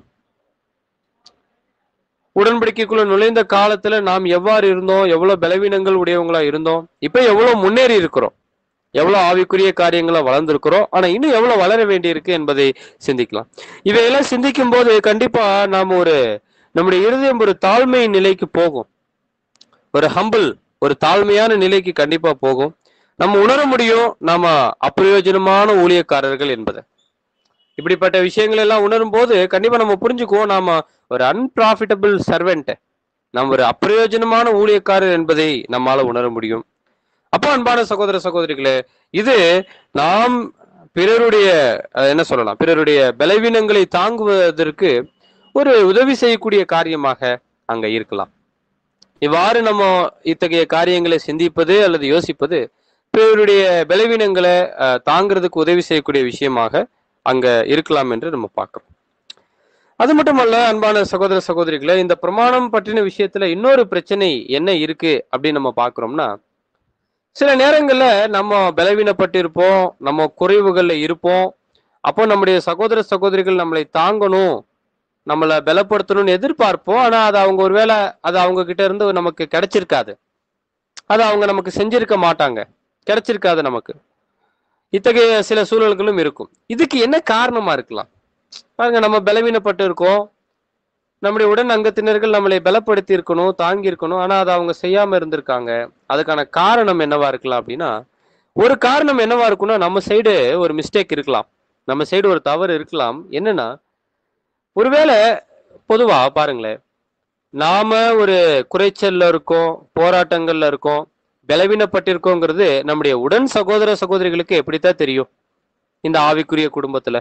உடன்படிக்கைக்குள்ள நுழைந்த காலத்துல நாம் எவ்வாறு இருந்தோம் எவ்வளவு பலவீனங்கள் உடையவங்களா இருந்தோம் இப்ப எவ்வளவு முன்னேறி இருக்கிறோம் எவ்வளவு ஆவிக்குரிய காரியங்களா வளர்ந்திருக்கிறோம் ஆனா இன்னும் எவ்வளவு வளர வேண்டியிருக்கு என்பதை சிந்திக்கலாம் இவையெல்லாம் சிந்திக்கும் போது கண்டிப்பா நாம் ஒரு நம்முடைய இருதயம் ஒரு தாழ்மை நிலைக்கு போகும் ஒரு ஹம்பிள் ஒரு தாழ்மையான நிலைக்கு கண்டிப்பா போகும் நம்ம உணர முடியும் நாம அப்பிரயோஜனமான ஊழியக்காரர்கள் என்பதை இப்படிப்பட்ட விஷயங்கள் எல்லாம் உணரும் போது கண்டிப்பா நம்ம புரிஞ்சுக்குவோம் நாம ஒரு அன்பிராஃபிட்டபிள் சர்வெண்ட் நம்ம ஒரு அப்பிரயோஜனமான ஊழியக்காரர் என்பதை நம்மால உணர முடியும் அப்போ அன்பான சகோதர சகோதரிகளே இது நாம் பிறருடைய அஹ், என்ன சொல்லலாம் பிறருடைய பலவீனங்களை தாங்குவதற்கு ஒரு உதவி செய்யக்கூடிய காரியமாக அங்க இருக்கலாம் இவ்வாறு நம்ம இத்தகைய காரியங்களை சிந்திப்பது அல்லது யோசிப்பது பிறருடைய பலவீனங்களை அஹ், தாங்கிறதுக்கு உதவி செய்யக்கூடிய விஷயமாக அங்க இருக்கலாம் என்று நம்ம பார்க்கிறோம் அது மட்டுமல்ல அன்பான சகோதர சகோதரிகளே இந்த பிரமாணம் பற்றின விஷயத்துல இன்னொரு பிரச்சனை என்ன இருக்கு அப்படின்னு நம்ம பார்க்கிறோம்னா சில நேரங்கள்ல நம்ம பலவீனப்பட்டு இருப்போம் நம்ம குறைவுகள்ல இருப்போம் அப்போ நம்முடைய சகோதர சகோதரிகள் நம்மளை தாங்கணும் நம்மளை பலப்படுத்தணும்னு எதிர்பார்ப்போம் ஆனா அது அவங்க ஒருவேளை அது அவங்க கிட்ட இருந்து நமக்கு கிடைச்சிருக்காது அது அவங்க நமக்கு செஞ்சிருக்க மாட்டாங்க கிடைச்சிருக்காது நமக்கு இத்தகைய சில சூழல்களும் இருக்கும் இதுக்கு என்ன காரணமா இருக்கலாம் பாருங்க நம்ம பலவீனப்பட்டு இருக்கோம் நம்முடைய உடன் அங்கத்தினர்கள் நம்மளை பலப்படுத்தி இருக்கணும் தாங்கி இருக்கணும் ஆனா அதை அவங்க செய்யாம இருந்திருக்காங்க அதுக்கான காரணம் என்னவா இருக்கலாம் அப்படின்னா ஒரு காரணம் என்னவா இருக்கும்னா நம்ம சைடு ஒரு மிஸ்டேக் இருக்கலாம் நம்ம சைடு ஒரு தவறு இருக்கலாம் என்னன்னா ஒருவேளை பொதுவா பாருங்களேன் நாம ஒரு குறைச்சல்ல இருக்கோம் போராட்டங்கள்ல இருக்கோம் பலவீனப்பட்டிருக்கோங்கிறது நம்முடைய உடன் சகோதர சகோதரிகளுக்கு எப்படித்தான் தெரியும் இந்த ஆவிக்குரிய குடும்பத்துல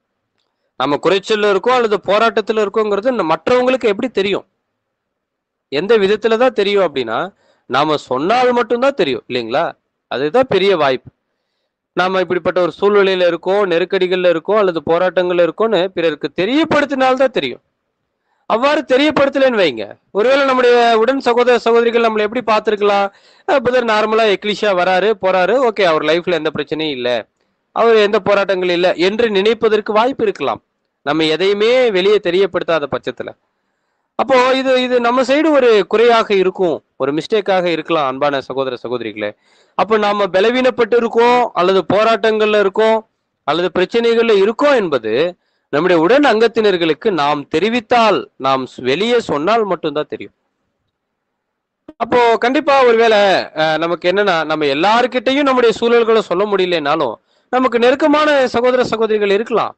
நம்ம குறைச்சல்ல இருக்கோம் அல்லது போராட்டத்துல இருக்கோங்கிறது ந- மற்றவங்களுக்கு எப்படி தெரியும் எந்த விதத்துல தான் தெரியும் அப்படின்னா நாம சொன்னால் மட்டும்தான் தெரியும் இல்லைங்களா அதுதான் பெரிய வாய்ப்பு நாம இப்படிப்பட்ட ஒரு சூழ்நிலையில இருக்கோம் நெருக்கடிகள்ல இருக்கோம் அல்லது போராட்டங்கள்ல இருக்கோம்னு பிறருக்கு தெரியப்படுத்தினால்தான் தெரியும் அவ்வாறு தெரியப்படுத்தலைன்னு வைங்க ஒருவேளை நம்முடைய உடன் சகோதர சகோதரிகள் நம்மளை எப்படி பார்த்திருக்கலாம் அஹ் புதர் நார்மலா எக்லிஷா வராரு போறாரு ஓகே அவர் லைஃப்ல எந்த பிரச்சனையும் இல்லை அவர் எந்த போராட்டங்களும் இல்லை என்று நினைப்பதற்கு வாய்ப்பு இருக்கலாம் நம்ம எதையுமே வெளியே தெரியப்படுத்தாத பட்சத்துல அப்போ இது இது நம்ம சைடு ஒரு குறையாக இருக்கும் ஒரு மிஸ்டேக்காக இருக்கலாம் அன்பான சகோதர சகோதரிகளே அப்போ நாம பலவீனப்பட்டு இருக்கோம் அல்லது போராட்டங்கள்ல இருக்கோம் அல்லது பிரச்சனைகள்ல இருக்கோம் என்பது நம்முடைய உடன் அங்கத்தினர்களுக்கு நாம் தெரிவித்தால் நாம் வெளியே சொன்னால் மட்டும்தான் தெரியும் அப்போ கண்டிப்பா ஒருவேளை அஹ், நமக்கு என்னன்னா நம்ம எல்லாருக்கிட்டையும் நம்முடைய சூழல்களை சொல்ல முடியலனாலும் நமக்கு நெருக்கமான சகோதர சகோதரிகள் இருக்கலாம்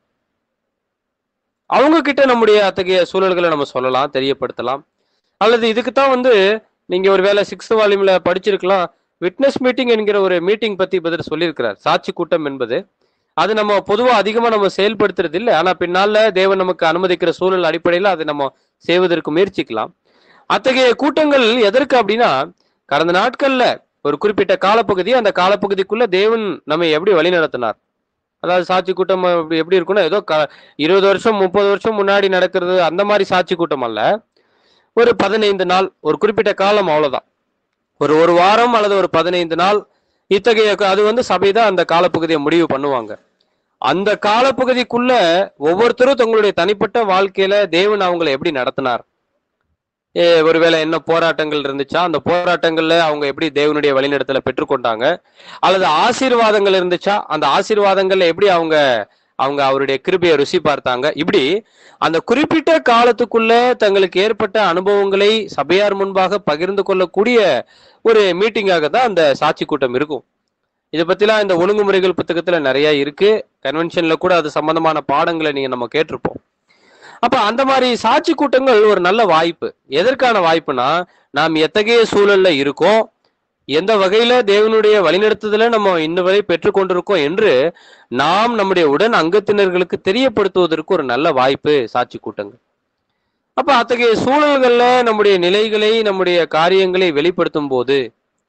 அவங்க கிட்ட நம்முடைய அத்தகைய சூழல்களை நம்ம சொல்லலாம் தெரியப்படுத்தலாம் அல்லது இதுக்கு தான் வந்து நீங்க ஒருவேளை சிக்ஸ்த் வால்யூம்ல படிச்சிருக்கலாம் விட்னஸ் மீட்டிங் என்கிற ஒரு மீட்டிங் பத்தி பதில் சொல்லியிருக்கிறார் சாட்சி கூட்டம் என்பது அது நம்ம பொதுவா அதிகமா நம்ம செயல்படுத்துறது இல்லை ஆனா பின்னால தேவன் நமக்கு அனுமதிக்கிற சூழல் அடிப்படையில் அதை நம்ம செய்வதற்கு முயற்சிக்கலாம் அத்தகைய கூட்டங்கள் எதற்கு அப்படின்னா கடந்த நாட்கள்ல ஒரு குறிப்பிட்ட காலப்பகுதி அந்த காலப்பகுதிக்குள்ள தேவன் நம்மை எப்படி வழி நடத்தினார் அதாவது சாட்சி கூட்டம் அப்படி எப்படி இருக்கும்னா ஏதோ க இருபது வருஷம் முப்பது வருஷம் முன்னாடி நடக்கிறது அந்த மாதிரி சாட்சி கூட்டம் அல்ல ஒரு பதினைந்து நாள் ஒரு குறிப்பிட்ட காலம் அவ்வளவுதான் ஒரு ஒரு வாரம் அல்லது ஒரு பதினைந்து நாள் இத்தகைய க- அது வந்து சபை தான் அந்த காலப்பகுதியை முடிவு பண்ணுவாங்க அந்த காலப்பகுதிக்குள்ள ஒவ்வொருத்தரும் தங்களுடைய தனிப்பட்ட வாழ்க்கையில தேவன் அவங்களை எப்படி நடத்தினார் ஏ, ஒருவேளை என்ன போராட்டங்கள் இருந்துச்சா அந்த போராட்டங்கள்ல அவங்க எப்படி தேவனுடைய வழிநடத்தலை பெற்றுக்கொண்டாங்க அல்லது ஆசீர்வாதங்கள் இருந்துச்சா அந்த ஆசீர்வாதங்கள்ல எப்படி அவங்க அவங்க அவருடைய கிருபையை ருசி பார்த்தாங்க இப்படி அந்த குறிப்பிட்ட காலத்துக்குள்ள தங்களுக்கு ஏற்பட்ட அனுபவங்களை சபையார் முன்பாக பகிர்ந்து கொள்ளக்கூடிய ஒரு மீட்டிங்காக தான் அந்த சாட்சி கூட்டம் இருக்கும் இதை பத்திலாம் இந்த ஒழுங்குமுறைகள் புத்தகத்துல நிறைய இருக்கு கன்வென்ஷன்ல கூட அது சம்பந்தமான பாடங்களை நீங்க நம்ம கேட்டிருப்போம் அப்ப அந்த மாதிரி சாட்சி கூட்டங்கள் ஒரு நல்ல வாய்ப்பு எதற்கான வாய்ப்புனா நாம் எத்தகைய சூழல்ல இருக்கோம் எந்த வகையில தேவனுடைய வழிநடத்துதல நம்ம இன்ன வரை பெற்றுக்கொண்டிருக்கோம் என்று நாம் நம்முடைய உடன் அங்கத்தினர்களுக்கு தெரியப்படுத்துவதற்கு ஒரு நல்ல வாய்ப்பு சாட்சி கூட்டங்கள் அப்ப அத்தகைய சூழல்கள்ல நம்முடைய நிலைகளை நம்முடைய காரியங்களை வெளிப்படுத்தும் போது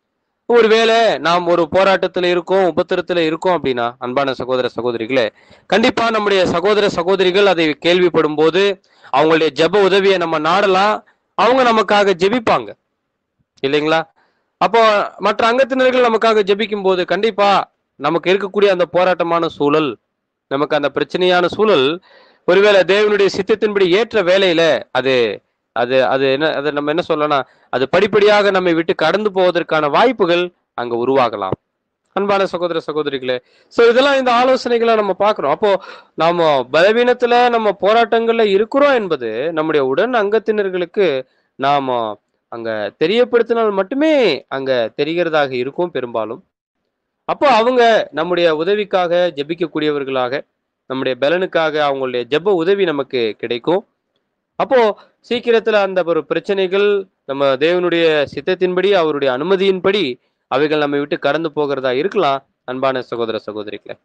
ஒருவேளை நாம் ஒரு போராட்டத்துல இருக்கோம் உபத்திரத்துல இருக்கோம் அப்படின்னா அன்பான சகோதர சகோதரிகளே கண்டிப்பா நம்முடைய சகோதர சகோதரிகள் அதை கேள்விப்படும் போது அவங்களுடைய ஜெப உதவியை நம்ம நாடலாம் அவங்க நமக்காக ஜெபிப்பாங்க இல்லைங்களா அப்போ மற்ற அங்கத்தினர்கள் நமக்காக ஜெபிக்கும் போது கண்டிப்பா நமக்கு இருக்கக்கூடிய அந்த போராட்டமான சூழல் நமக்கு அந்த பிரச்சனையான சூழல் ஒருவேளை தேவனுடைய சித்தத்தின்படி ஏற்ற வேலையில அது அது அது என்ன அதை நம்ம என்ன சொல்லலாம் அது படிப்படியாக நம்மை விட்டு கடந்து போவதற்கான வாய்ப்புகள் அங்க உருவாகலாம் அன்பான சகோதர சகோதரிகளே சோ இதெல்லாம் இந்த ஆலோசனைகளை நம்ம பார்க்கிறோம் அப்போ நாம பலவீனத்துல நம்ம போராட்டங்கள்ல இருக்கிறோம் என்பது நம்முடைய உடன் அங்கத்தினர்களுக்கு நாம அங்க தெரியப்படுத்தினால் மட்டுமே அங்க தெரிகிறதாக இருக்கும் பெரும்பாலும் அப்போ அவங்க நம்முடைய உதவிக்காக ஜெபிக்கக்கூடியவர்களாக நம்முடைய பலனுக்காக அவங்களுடைய ஜெப உதவி நமக்கு கிடைக்கும் அப்போ சீக்கிரத்துல அந்த ஒரு பிரச்சனைகள் நம்ம தேவனுடைய சித்தத்தின்படி அவருடைய அனுமதியின்படி அவைகள் நம்மை விட்டு கடந்து போகிறதா இருக்கலாம் அன்பான சகோதர சகோதரிகளே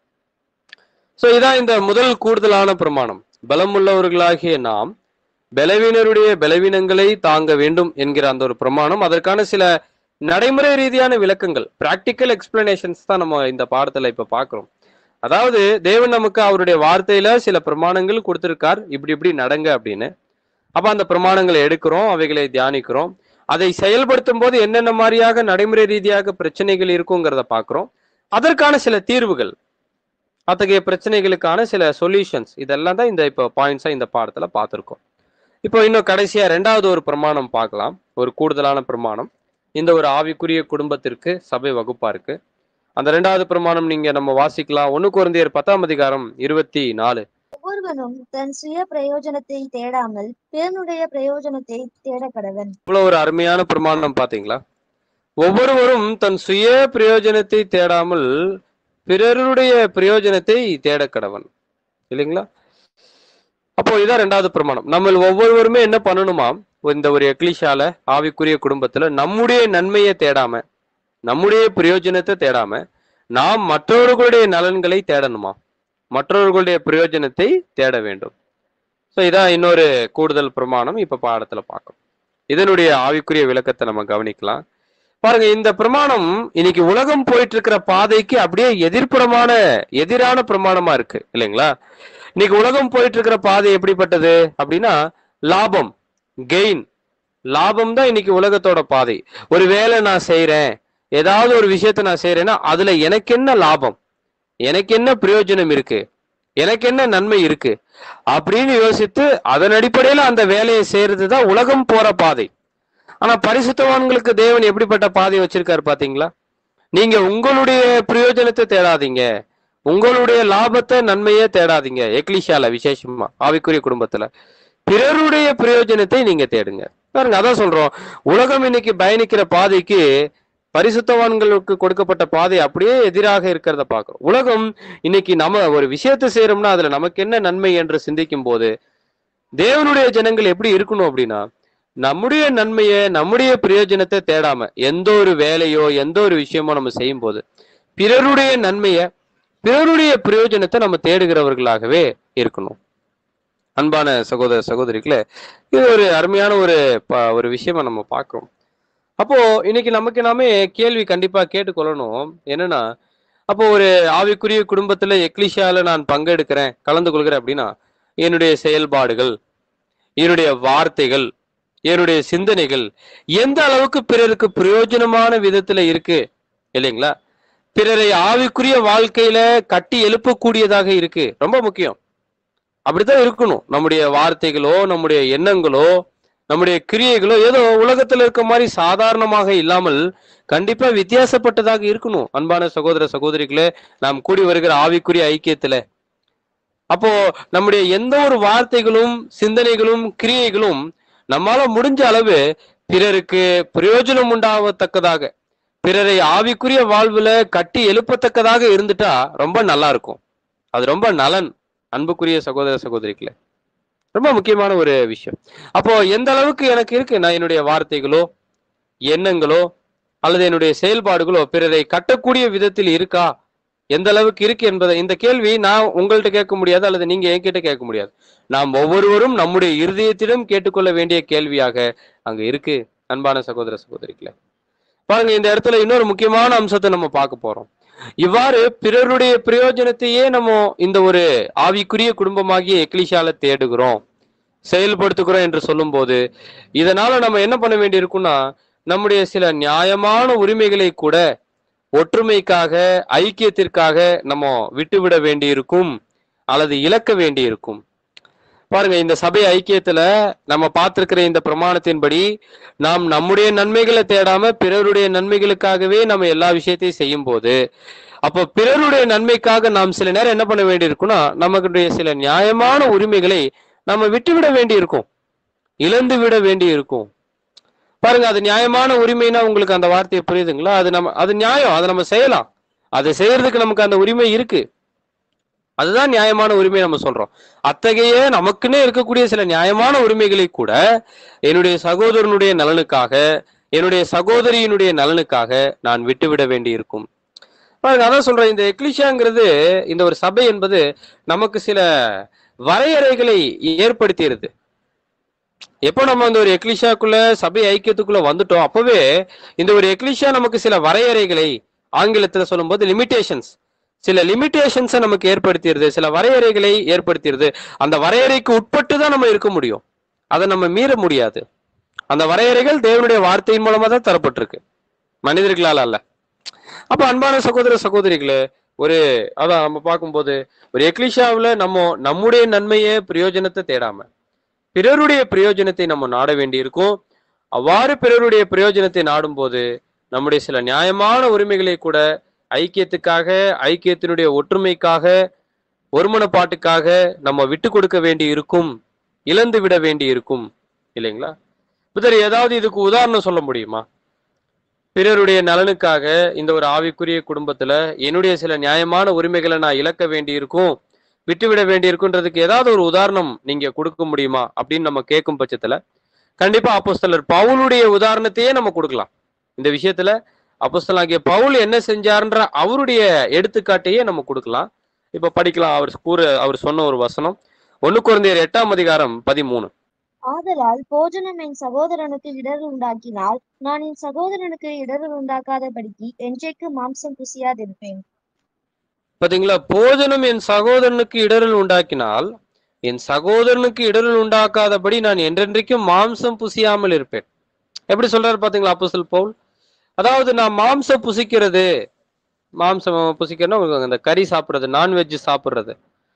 சோ இதான் இந்த முதல் கூடுதலான பிரமாணம் பலமுள்ளவர்களாகிய நாம் பலவீனருடைய பலவீனங்களை தாங்க வேண்டும் என்கிற அந்த ஒரு பிரமாணம் அதற்கான சில நடைமுறை ரீதியான விளக்கங்கள் பிராக்டிக்கல் எக்ஸ்பிளனேஷன்ஸ் தான் நம்ம இந்த பாடத்துல இப்ப பாக்குறோம் அதாவது தேவன் நமக்கு அவருடைய வார்த்தையில சில பிரமாணங்கள் கொடுத்திருக்கார் இப்படி இப்படி நடங்க அப்படின்னு அப்ப அந்த பிரமாணங்களை எடுக்கிறோம் அவைகளை தியானிக்கிறோம் அதை செயல்படுத்தும் போது என்னென்ன மாதிரியாக நடைமுறை ரீதியாக பிரச்சனைகள் இருக்குங்கிறத பாக்குறோம் அதற்கான சில தீர்வுகள் அத்தகைய பிரச்சனைகளுக்கான சில சொல்யூஷன்ஸ் இதெல்லாம் தான் இந்த இப்போ பாயிண்ட்ஸா இந்த பாடத்துல பார்த்துருக்கோம் இப்போ இன்னும் கடைசியா ரெண்டாவது ஒரு பிரமாணம் பார்க்கலாம் ஒரு கூடுதலான பிரமாணம் இந்த ஒரு ஆவிக்குரிய குடும்பத்திற்கு சபை வகுப்பா இருக்கு அந்த ரெண்டாவது பிரமாணம் நீங்க நம்ம வாசிக்கலாம் ஒண்ணு குழந்தையர் பத்தாம் அதிகாரம் இருபத்தி நாலு ஒவ்வொருவனும் தன் சுய பிரயோஜனத்தை தேடாமல் பிறனுடைய பிரயோஜனத்தை தேட கடவன் இவ்வளவு ஒரு அருமையான பிரமாணம் பாத்தீங்களா ஒவ்வொருவரும் தன் சுய பிரயோஜனத்தை தேடாமல் பிறருடைய பிரயோஜனத்தை தேட கடவன் இல்லைங்களா அப்போ இதான் ரெண்டாவது பிரமாணம் நம்ம ஒவ்வொருவருமே என்ன பண்ணணுமா இந்த ஒரு எக்லிஷால ஆவிக்குரிய குடும்பத்துல நம்முடைய நன்மையை தேடாம நம்முடைய பிரயோஜனத்தை தேடாம நாம் மற்றவர்களுடைய நலன்களை தேடணுமா மற்றவர்களுடைய பிரயோஜனத்தை தேட வேண்டும் ஸோ இதான் இன்னொரு கூடுதல் பிரமாணம் இப்ப பாடத்துல பார்க்கணும் இதனுடைய ஆவிக்குரிய விளக்கத்தை நம்ம கவனிக்கலாம் பாருங்க இந்த பிரமாணம் இன்னைக்கு உலகம் போயிட்டு இருக்கிற பாதைக்கு அப்படியே எதிர்ப்புறமான எதிரான பிரமாணமா இருக்கு இல்லைங்களா இன்னைக்கு உலகம் போயிட்டு இருக்கிற பாதை எப்படிப்பட்டது அப்படின்னா லாபம் கெயின் லாபம் தான் இன்னைக்கு உலகத்தோட பாதை ஒரு வேலை நான் செய்யறேன் ஏதாவது ஒரு விஷயத்த நான் செய்யறேன்னா அதுல எனக்கு என்ன லாபம் எனக்கு என்ன பிரயோஜனம் இருக்கு எனக்கு என்ன நன்மை இருக்கு அப்படின்னு யோசித்து அதன் அடிப்படையில அந்த வேலையை செய்யறது தான் உலகம் போற பாதை ஆனா பரிசுத்தவான்களுக்கு தேவன் எப்படிப்பட்ட பாதை வச்சிருக்காரு பாத்தீங்களா நீங்க உங்களுடைய பிரயோஜனத்தை தேடாதீங்க உங்களுடைய லாபத்தை நன்மையை தேடாதீங்க எக்லிஷால விசேஷமா ஆவிக்குரிய குடும்பத்துல பிறருடைய பிரயோஜனத்தை நீங்க தேடுங்க பாருங்க அதான் சொல்றோம் உலகம் இன்னைக்கு பயணிக்கிற பாதைக்கு பரிசுத்தவான்களுக்கு கொடுக்கப்பட்ட பாதை அப்படியே எதிராக இருக்கிறத பார்க்கிறோம் உலகம் இன்னைக்கு நம்ம ஒரு விஷயத்தை செய்யறோம்னா அதுல நமக்கு என்ன நன்மை என்று சிந்திக்கும் போது தேவனுடைய ஜனங்கள் எப்படி இருக்கணும் அப்படின்னா நம்முடைய நன்மையை நம்முடைய பிரயோஜனத்தை தேடாம எந்த ஒரு வேலையோ எந்த ஒரு விஷயமோ நம்ம செய்யும் போது பிறருடைய நன்மையை பிறருடைய பிரயோஜனத்தை நம்ம தேடுகிறவர்களாகவே இருக்கணும் அன்பான சகோதர சகோதரிகளே இது ஒரு அருமையான ஒரு ப- ஒரு விஷயமா நம்ம பார்க்கிறோம் அப்போ இன்னைக்கு நமக்கு நாமே கேள்வி கண்டிப்பா கேட்டுக்கொள்ளணும் என்னன்னா அப்போ ஒரு ஆவிக்குரிய குடும்பத்துல எக்லிஷியால நான் பங்கெடுக்கிறேன் கலந்து கொள்கிறேன் அப்படின்னா என்னுடைய செயல்பாடுகள் என்னுடைய வார்த்தைகள் என்னுடைய சிந்தனைகள் எந்த அளவுக்கு பிறருக்கு பிரயோஜனமான விதத்துல இருக்கு இல்லைங்களா பிறரை ஆவிக்குரிய வாழ்க்கையில கட்டி எழுப்பக்கூடியதாக இருக்கு ரொம்ப முக்கியம் அப்படித்தான் இருக்கணும் நம்முடைய வார்த்தைகளோ நம்முடைய எண்ணங்களோ நம்முடைய கிரியைகளோ ஏதோ உலகத்துல இருக்க மாதிரி சாதாரணமாக இல்லாமல் கண்டிப்பா வித்தியாசப்பட்டதாக இருக்கணும் அன்பான சகோதர சகோதரிகளே நாம் கூடி வருகிற ஆவிக்குரிய ஐக்கியத்துல அப்போ நம்முடைய எந்த ஒரு வார்த்தைகளும் சிந்தனைகளும் கிரியைகளும் நம்மால முடிஞ்ச அளவு பிறருக்கு பிரயோஜனம் உண்டாகத்தக்கதாக பிறரை ஆவிக்குரிய வாழ்வுல கட்டி எழுப்பத்தக்கதாக இருந்துட்டா ரொம்ப நல்லா இருக்கும் அது ரொம்ப நலன் அன்புக்குரிய சகோதர சகோதரிகளே ரொம்ப முக்கியமான ஒரு விஷயம் அப்போ எந்த அளவுக்கு எனக்கு இருக்கு நான் என்னுடைய வார்த்தைகளோ எண்ணங்களோ அல்லது என்னுடைய செயல்பாடுகளோ பிறரை கட்டக்கூடிய விதத்தில் இருக்கா எந்த அளவுக்கு இருக்கு என்பதை இந்த கேள்வி நான் உங்கள்கிட்ட கேட்க முடியாது அல்லது நீங்க என்கிட்ட கேட்க முடியாது நாம் ஒவ்வொருவரும் நம்முடைய இருதயத்திடம் கேட்டுக்கொள்ள வேண்டிய கேள்வியாக அங்க இருக்கு அன்பான சகோதர சகோதரிகளே பாருங்க இந்த இடத்துல இன்னொரு முக்கியமான அம்சத்தை நம்ம பார்க்க போறோம் இவ்வாறு பிறருடைய பிரயோஜனத்தையே நம்ம இந்த ஒரு ஆவிக்குரிய குடும்பமாகிய எக்லிஷால தேடுகிறோம் செயல்படுத்துகிறோம் என்று சொல்லும்போது இதனால நம்ம என்ன பண்ண வேண்டியிருக்கும்னா நம்முடைய சில நியாயமான உரிமைகளை கூட ஒற்றுமைக்காக ஐக்கியத்திற்காக நம்ம விட்டுவிட வேண்டியிருக்கும் அல்லது இழக்க வேண்டியிருக்கும் பாருங்க இந்த சபை ஐக்கியத்துல நம்ம பார்த்திருக்கிற இந்த பிரமாணத்தின்படி நாம் நம்முடைய நன்மைகளை தேடாம பிறருடைய நன்மைகளுக்காகவே நம்ம எல்லா விஷயத்தையும் செய்யும் போது அப்போ பிறருடைய நன்மைக்காக நாம் சில நேரம் என்ன பண்ண வேண்டியிருக்கும்னா நமக்குடைய சில நியாயமான உரிமைகளை நம்ம விட்டுவிட வேண்டியிருக்கும் இழந்து விட வேண்டி இருக்கும் பாருங்க அது நியாயமான உரிமைனா உங்களுக்கு அந்த வார்த்தையை புரியுதுங்களா அது நம்ம அது நியாயம் அதை நம்ம செய்யலாம் அதை செய்யறதுக்கு நமக்கு அந்த உரிமை இருக்கு அதுதான் நியாயமான உரிமை நம்ம சொல்றோம் அத்தகைய நமக்குன்னே இருக்கக்கூடிய சில நியாயமான உரிமைகளை கூட என்னுடைய சகோதரனுடைய நலனுக்காக என்னுடைய சகோதரியினுடைய நலனுக்காக நான் விட்டுவிட வேண்டி இருக்கும் பாருங்க அதான் சொல்றேன் இந்த எக்லிஷியாங்கிறது இந்த ஒரு சபை என்பது நமக்கு சில வரையறைகளை ஏற்படுத்திடுது எப்போ நம்ம அந்த ஒரு எக்லிஷாக்குள்ள சபை ஐக்கியத்துக்குள்ள வந்துட்டோம் அப்பவே இந்த ஒரு எக்லிஷா நமக்கு சில வரையறைகளை ஆங்கிலத்துல சொல்லும்போது லிமிடேஷன்ஸ் சில லிமிடேஷன்ஸை நமக்கு ஏற்படுத்திடுது சில வரையறைகளை ஏற்படுத்திடுது அந்த வரையறைக்கு உட்பட்டு தான் நம்ம இருக்க முடியும் அதை நம்ம மீற முடியாது அந்த வரையறைகள் தேவனுடைய வார்த்தையின் மூலமா தான் தரப்பட்டிருக்கு மனிதர்களால் அல்ல அப்ப அன்பான சகோதர சகோதரிகளே ஒரு அதான் நம்ம பார்க்கும்போது ஒரு எக்லிஷாவில் நம்ம நம்முடைய நன்மையை பிரயோஜனத்தை தேடாம பிறருடைய பிரயோஜனத்தை நம்ம நாட வேண்டியிருக்கும் அவ்வாறு பிறருடைய பிரயோஜனத்தை நாடும்போது நம்முடைய சில நியாயமான உரிமைகளை கூட ஐக்கியத்துக்காக ஐக்கியத்தினுடைய ஒற்றுமைக்காக ஒருமனப்பாட்டுக்காக நம்ம விட்டு கொடுக்க வேண்டி இருக்கும் இழந்து விட வேண்டி இருக்கும் இல்லைங்களா புதர் ஏதாவது இதுக்கு உதாரணம் சொல்ல முடியுமா பிறருடைய நலனுக்காக இந்த ஒரு ஆவிக்குரிய குடும்பத்துல என்னுடைய சில நியாயமான உரிமைகளை நான் இழக்க வேண்டி இருக்கும் விட்டுவிட வேண்டி இருக்குன்றதுக்கு ஏதாவது ஒரு உதாரணம் நீங்க கொடுக்க முடியுமா அப்படின்னு நம்ம கேட்கும் பட்சத்துல கண்டிப்பா அப்போஸ்தலர் பவுலுடைய உதாரணத்தையே நம்ம கொடுக்கலாம் இந்த விஷயத்துல அப்போஸ்தலாகிய பவுல் என்ன செஞ்சாருன்ற அவருடைய எடுத்துக்காட்டையே நம்ம கொடுக்கலாம் இப்ப படிக்கலாம் அவர் கூற அவர் சொன்ன ஒரு வசனம் ஒண்ணு குழந்தையர் எட்டாம் அதிகாரம் பதிமூணு ஆதலால் போஜனம் என் சகோதரனுக்கு இடர் உண்டாக்கினால் நான் என் சகோதரனுக்கு இடர் உண்டாக்காதபடிக்கு என்றைக்கு மாம்சம் புசியாதிருப்பேன் பாத்தீங்களா போஜனம் என் சகோதரனுக்கு இடரல் உண்டாக்கினால் என் சகோதரனுக்கு இடரல் உண்டாக்காதபடி நான் என்றென்றைக்கும் மாம்சம் புசியாமல் இருப்பேன் எப்படி சொல்றாரு பாத்தீங்களா அப்போஸ்தலர் பவுல் அதாவது நான் மாம்சம் புசிக்கிறது மாம்சம் புசிக்கிறதுனா உங்களுக்கு அந்த கறி சாப்பிடுறது நான்வெஜ் சாப்பிடுறது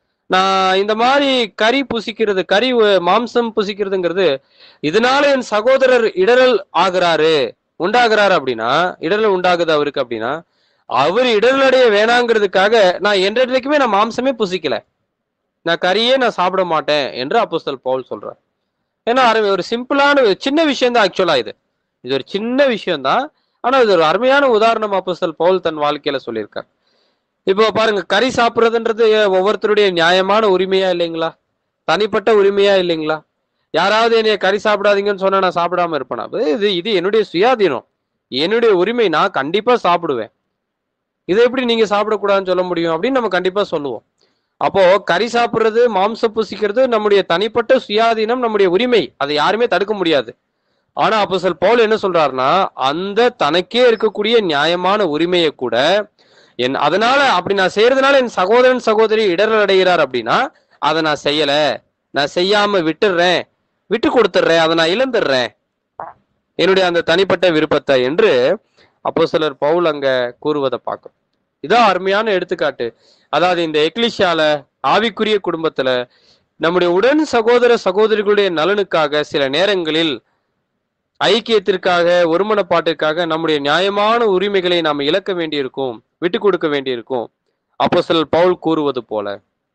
நான் இந்த மாதிரி கறி புசிக்கிறது கறி உ- மாம்சம் புசிக்கிறதுங்கிறது இதனால என் சகோதரர் இடரல் ஆகுறாரு உண்டாகுறாரு அப்படின்னா இடரல் உண்டாகுது அவருக்கு அப்படின்னா அவர் இடரலடைய வேணாங்கிறதுக்காக நான் என்றைக்குமே நான் மாம்சமே புசிக்கல நான் கறியே நான் சாப்பிட மாட்டேன் என்று அப்போஸ்தல் பவுல் சொல்றார் ஏன்னா அருமை ஒரு சிம்பிளான ஒரு சின்ன விஷயம் தான் ஆக்சுவலா இது இது ஒரு சின்ன விஷயம் தான் ஆனா இது ஒரு அருமையான உதாரணம் அப்போஸ்தல் பவுல் தன் வாழ்க்கையில சொல்லியிருக்கார் இப்போ பாருங்க கறி சாப்பிடுறதுன்றது ஒவ்வொருத்தருடைய நியாயமான உரிமையா இல்லைங்களா தனிப்பட்ட உரிமையா இல்லைங்களா யாராவது என்னைய கறி சாப்பிடாதீங்கன்னு சொன்னா நான் சாப்பிடாம இருப்பேனா இது இது என்னுடைய சுயாதீனம் என்னுடைய உரிமை நான் கண்டிப்பா சாப்பிடுவேன் இதை எப்படி நீங்க சாப்பிடக்கூடாதுன்னு சொல்ல முடியும் அப்படின்னு நம்ம கண்டிப்பா சொல்லுவோம் அப்போ கறி சாப்பிடுறது மாம்சம் புசிக்கிறது நம்முடைய தனிப்பட்ட சுயாதீனம் நம்முடைய உரிமை அதை யாருமே தடுக்க முடியாது ஆனா அப்போ சொல் பவுல் என்ன சொல்றாருன்னா அந்த தனக்கே இருக்கக்கூடிய நியாயமான உரிமையை கூட என் அதனால அப்படி நான் செய்யறதுனால என் சகோதரன் சகோதரி இடரல் அடைகிறார் அப்படின்னா அதை நான் செய்யல நான் செய்யாம விட்டுடுறேன் விட்டு கொடுத்துட்றேன் அதை நான் இழந்துடுறேன் என்னுடைய அந்த தனிப்பட்ட விருப்பத்தை என்று அப்போ சிலர் பவுல் அங்க கூறுவதை பார்க்கும் இதான் அருமையான எடுத்துக்காட்டு அதாவது இந்த எக்லிஷியால ஆவிக்குரிய குடும்பத்துல நம்முடைய உடன் சகோதர சகோதரிகளுடைய நலனுக்காக சில நேரங்களில் ஐக்கியத்திற்காக ஒருமனப்பாட்டிற்காக நம்முடைய நியாயமான உரிமைகளை நாம் இழக்க வேண்டியிருக்கும் விட்டு கொடுக்க வேண்டியிருக்கும் அப்போ சிலர் பவுல் கூறுவது போல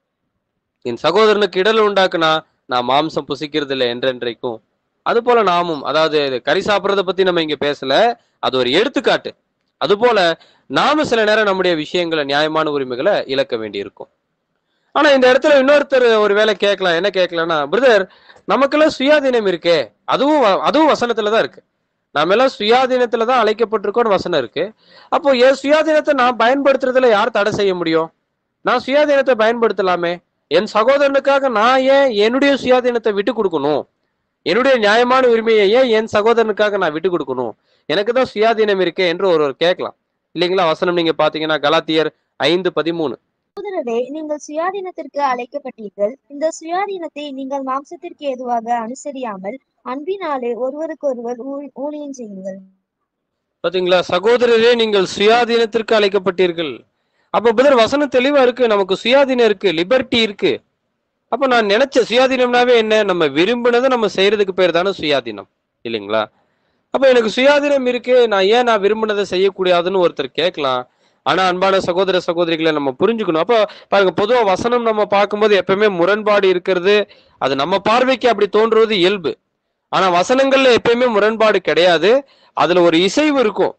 என் சகோதரனுக்கு இடல் உண்டாக்குனா நான் மாம்சம் புசிக்கிறது இல்லை என்றென்றைக்கும் அது போல நாமும் அதாவது இது கறி சாப்பிட்றத பத்தி நம்ம இங்க பேசல அது ஒரு எடுத்துக்காட்டு அது போல நாம சில நேரம் நம்முடைய விஷயங்களை நியாயமான உரிமைகளை இழக்க வேண்டியிருக்கும் ஆனா இந்த இடத்துல இன்னொருத்தர் ஒரு வேலை கேட்கலாம் என்ன கேட்கலாம்னா பிரதர் நமக்கெல்லாம் சுயாதீனம் இருக்கே அதுவும் வ- அதுவும் வசனத்துல தான் இருக்கு நாம எல்லாம் சுயாதீனத்துல தான் அழைக்கப்பட்டிருக்கோம்னு வசனம் இருக்கு அப்போ என் சுயாதீனத்தை நான் பயன்படுத்துறதுல யார் தடை செய்ய முடியும் நான் சுயாதீனத்தை பயன்படுத்தலாமே என் சகோதரனுக்காக நான் ஏன் என்னுடைய சுயாதீனத்தை விட்டு கொடுக்கணும் என்னுடைய நியாயமான உரிமையை ஏன் என் சகோதரனுக்காக நான் விட்டு கொடுக்கணும் எனக்கு தான் சுயாதீனம் இருக்கே என்று ஒருவர் கேட்கலாம் இல்லைங்களா வசனம் நீங்க பாத்தீங்கன்னா கலாத்தியர் ஐந்து பதிமூணு சகோதரரே நீங்கள் சுயாதீனத்திற்கு அழைக்கப்பட்டீர்கள் இந்த சுயாதீனத்தை நீங்கள் மாம்சத்திற்கு ஏதுவாக அனுசரியாமல் அன்பினாலே ஒருவருக்கொருவர் ஊழ்- ஊழியம் செய்யுங்கள் பாத்தீங்களா சகோதரரே நீங்கள் சுயாதீனத்திற்கு அழைக்கப்பட்டீர்கள் அப்ப புதர் வசனம் தெளிவா இருக்கு நமக்கு சுயாதீனம் இருக்கு லிபர்ட்டி இருக்கு அப்ப நான் நினைச்ச சுயாதீனம்னாவே என்ன நம்ம விரும்பினதை நம்ம செய்யறதுக்கு பேர் தானே சுயாதீனம் இல்லைங்களா அப்ப எனக்கு சுயாதீனம் இருக்கு நான் ஏன் நான் விரும்பினதை செய்யக்கூடாதுன்னு ஒருத்தர் கேட்கலாம் ஆனா அன்பான சகோதர சகோதரிகளை நம்ம புரிஞ்சுக்கணும் அப்ப பாருங்க பொதுவா வசனம் நம்ம பார்க்கும்போது எப்பவுமே முரண்பாடு இருக்கிறது அது நம்ம பார்வைக்கு அப்படி தோன்றுவது இயல்பு ஆனா வசனங்கள்ல எப்பயுமே முரண்பாடு கிடையாது அதுல ஒரு இசைவு இருக்கும்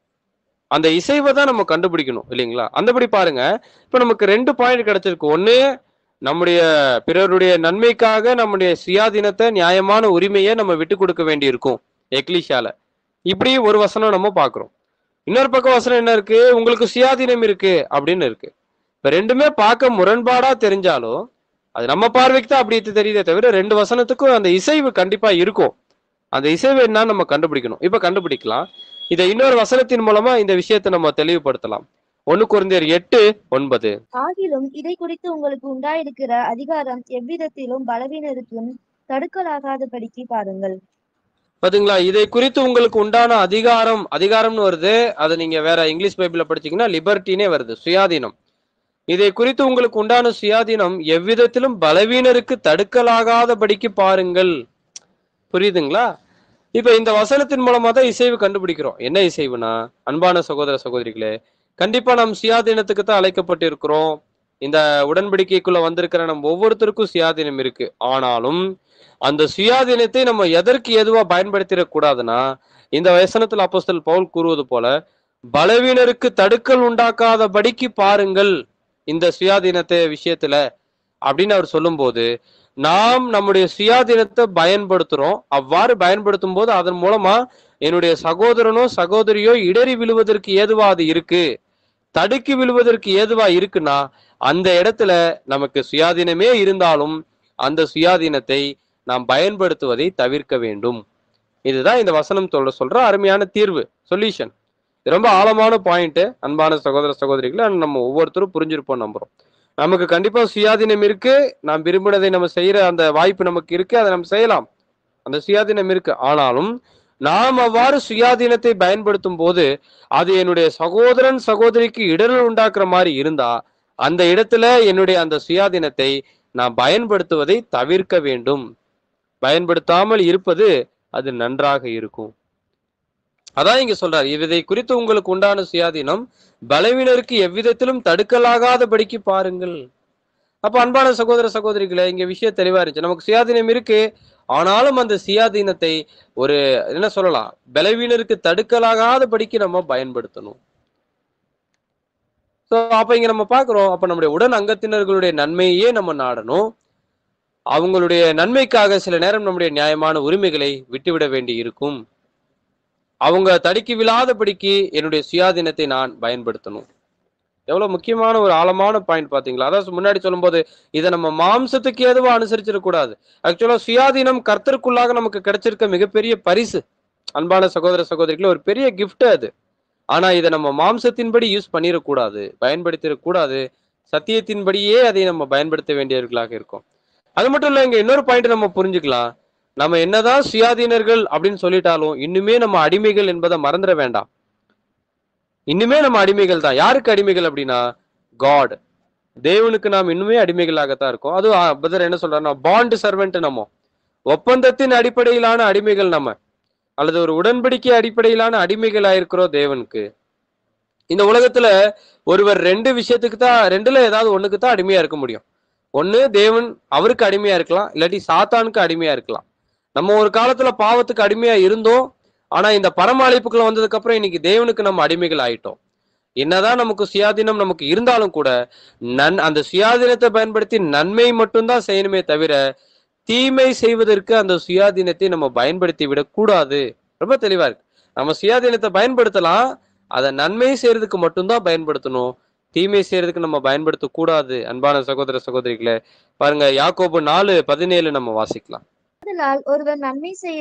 அந்த இசைவை தான் நம்ம கண்டுபிடிக்கணும் இல்லைங்களா அந்தபடி பாருங்க இப்ப நமக்கு ரெண்டு பாயிண்ட் கிடைச்சிருக்கு ஒண்ணு நம்முடைய பிறருடைய நன்மைக்காக நம்முடைய சுயாதீனத்தை நியாயமான உரிமையை நம்ம விட்டு கொடுக்க வேண்டி இருக்கும் எக்லிஷால இப்படி ஒரு வசனம் நம்ம பார்க்கிறோம் இன்னொரு பக்கம் வசனம் என்ன இருக்கு உங்களுக்கு சுயாதீனம் இருக்கு அப்படின்னு இருக்கு இப்ப ரெண்டுமே பார்க்க முரண்பாடா தெரிஞ்சாலும் அது நம்ம பார்வைக்கு தான் அப்படி தெரியுதே தவிர ரெண்டு வசனத்துக்கும் அந்த இசைவு கண்டிப்பா இருக்கும் அந்த இசைவு என்னன்னு நம்ம கண்டுபிடிக்கணும் இப்ப கண்டுபிடிக்கலாம் இதை இன்னொரு வசனத்தின் மூலமா இந்த விஷயத்தை நம்ம தெளிவுபடுத்தலாம் ஒண்ணு குறைந்தர் எட்டு ஒன்பது ஆகிலும் இதை குறித்து உங்களுக்கு உண்டாயிருக்கிற அதிகாரம் எவ்விதத்திலும் பலவீனருக்கும் தடுக்கலாகாதபடிக்கு பாருங்கள் பாத்தீங்களா இதை குறித்து உங்களுக்கு உண்டான அதிகாரம் அதிகாரம்னு வருது அதை நீங்க வேற இங்கிலீஷ் பைபிள்ல படிச்சீங்கன்னா லிபர்ட்டினே வருது சுயாதீனம் இதை குறித்து உங்களுக்கு உண்டான சுயாதீனம் எவ்விதத்திலும் பலவீனருக்கு தடுக்கலாகாதபடிக்கு பாருங்கள் புரியுதுங்களா இப்ப இந்த வசனத்தின் மூலமா தான் இசைவு கண்டுபிடிக்கிறோம் என்ன இசைவுனா அன்பான சகோதர சகோதரிகளே கண்டிப்பா நாம் சுயாதீனத்துக்கு தான் அழைக்கப்பட்டிருக்கிறோம் இந்த உடன்படிக்கைக்குள்ள வந்திருக்கிற நம்ம ஒவ்வொருத்தருக்கும் சுயாதீனம் இருக்கு ஆனாலும் அந்த சுயாதீனத்தை நம்ம எதற்கு எதுவா பயன்படுத்திடக் கூடாதுன்னா இந்த வசனத்தில் அப்போஸ்தலர் பவுல் கூறுவது போல பலவீனருக்கு தடுக்கல் உண்டாக்காதபடிக்கு பாருங்கள் இந்த சுயாதீனத்தை விஷயத்துல அப்படின்னு அவர் சொல்லும்போது நாம் நம்முடைய சுயாதீனத்தை பயன்படுத்துறோம் அவ்வாறு பயன்படுத்தும் போது அதன் மூலமா என்னுடைய சகோதரனோ சகோதரியோ இடறி விழுவதற்கு ஏதுவா அது இருக்கு தடுக்கி விழுவதற்கு ஏதுவா இருக்குன்னா அந்த இடத்துல நமக்கு சுயாதீனமே இருந்தாலும் அந்த சுயாதீனத்தை நாம் பயன்படுத்துவதை தவிர்க்க வேண்டும் இதுதான் இந்த வசனம் சொல்ற சொல்ற அருமையான தீர்வு சொல்யூஷன் ரொம்ப ஆழமான பாயிண்ட் அன்பான சகோதர சகோதரிகளை நம்ம ஒவ்வொருத்தரும் புரிஞ்சிருப்போம் நம்புறோம் நமக்கு கண்டிப்பா சுயாதீனம் இருக்கு நாம் விரும்பினதை நம்ம செய்யற அந்த வாய்ப்பு நமக்கு இருக்கு அதை நம்ம செய்யலாம் அந்த சுயாதீனம் இருக்கு ஆனாலும் நாம் அவ்வாறு சுயாதீனத்தை பயன்படுத்தும் போது அது என்னுடைய சகோதரன் சகோதரிக்கு இடரல் உண்டாக்குற மாதிரி இருந்தா அந்த இடத்துல என்னுடைய அந்த சுயாதீனத்தை நான் பயன்படுத்துவதை தவிர்க்க வேண்டும் பயன்படுத்தாமல் இருப்பது அது நன்றாக இருக்கும் அதான் இங்க சொல்றாரு இதை குறித்து உங்களுக்கு உண்டான சுயாதீனம் பலவீனருக்கு எவ்விதத்திலும் தடுக்கலாகாதபடிக்கு பாருங்கள் அப்ப அன்பான சகோதர சகோதரிகளே இங்க விஷயம் தெளிவா இருந்துச்சு நமக்கு சுயாதீனம் இருக்கு ஆனாலும் அந்த சுயாதீனத்தை ஒரு என்ன சொல்லலாம் பலவீனருக்கு தடுக்கலாகாதபடிக்கு நம்ம பயன்படுத்தணும் ஸோ அப்ப இங்க நம்ம பாக்குறோம் அப்ப நம்முடைய உடன் அங்கத்தினர்களுடைய நன்மையே நம்ம நாடணும் அவங்களுடைய நன்மைக்காக சில நேரம் நம்முடைய நியாயமான உரிமைகளை விட்டுவிட வேண்டி இருக்கும் அவங்க தடுக்கி விழாதபடிக்கு என்னுடைய சுயாதீனத்தை நான் பயன்படுத்தணும் எவ்வளவு முக்கியமான ஒரு ஆழமான பாயிண்ட் பாத்தீங்களா அதான் முன்னாடி சொல்லும்போது இதை நம்ம மாம்சத்துக்கு ஏதுவா அனுசரிச்சிடக்கூடாது ஆக்சுவலா சுயாதீனம் கர்த்தருக்குள்ளாக நமக்கு கிடைச்சிருக்க மிகப்பெரிய பரிசு அன்பான சகோதர சகோதரிகளே ஒரு பெரிய கிஃப்ட் அது ஆனா இதை நம்ம மாம்சத்தின்படி யூஸ் பண்ணிடக்கூடாது பயன்படுத்திடக்கூடாது சத்தியத்தின்படியே அதை நம்ம பயன்படுத்த வேண்டியவர்களாக இருக்கும் அது மட்டும் இல்ல இங்க இன்னொரு பாயிண்ட் நம்ம புரிஞ்சுக்கலாம் நம்ம என்னதான் சுயாதீனர்கள் அப்படின்னு சொல்லிட்டாலும் இன்னுமே நம்ம அடிமைகள் என்பதை மறந்துட வேண்டாம் இன்னுமே நம்ம அடிமைகள் தான் யாருக்கு அடிமைகள் அப்படின்னா காட் தேவனுக்கு நாம் இன்னுமே அடிமைகளாகத்தான் இருக்கோம் அது பதர் என்ன சொல்றாருன்னா பாண்ட் சர்வெண்ட் நம்ம ஒப்பந்தத்தின் அடிப்படையிலான அடிமைகள் நம்ம அல்லது ஒரு உடன்படிக்கை அடிப்படையிலான அடிமைகள் ஆயிருக்கிறோம் தேவனுக்கு இந்த உலகத்துல ஒருவர் ரெண்டு விஷயத்துக்கு தான் ரெண்டுல ஏதாவது ஒண்ணுக்கு தான் அடிமையா இருக்க முடியும் ஒண்ணு தேவன் அவருக்கு அடிமையா இருக்கலாம் இல்லாட்டி சாத்தானுக்கு அடிமையா இருக்கலாம் நம்ம ஒரு காலத்துல பாவத்துக்கு அடிமையா இருந்தோம் ஆனா இந்த பரம அழைப்புக்குள்ள வந்ததுக்கு அப்புறம் இன்னைக்கு தேவனுக்கு நம்ம அடிமைகள் ஆயிட்டோம் என்னதான் நமக்கு சுயாதீனம் நமக்கு இருந்தாலும் கூட நன் அந்த சுயாதீனத்தை பயன்படுத்தி நன்மை மட்டும்தான் செய்யணுமே தவிர தீமை செய்வதற்கு அந்த சுயாதீனத்தை நம்ம பயன்படுத்தி விடக்கூடாது ரொம்ப தெளிவா இருக்கு நம்ம சுயாதீனத்தை பயன்படுத்தலாம் அதை நன்மை செய்யறதுக்கு மட்டும்தான் பயன்படுத்தணும் தீமை செய்யறதுக்கு நம்ம பயன்படுத்த கூடாது அன்பான சகோதர சகோதரிகளே பாருங்க யாக்கோபு நாலு பதினேழு நம்ம வாசிக்கலாம் அதனால் ஒருவர் நன்மை செய்ய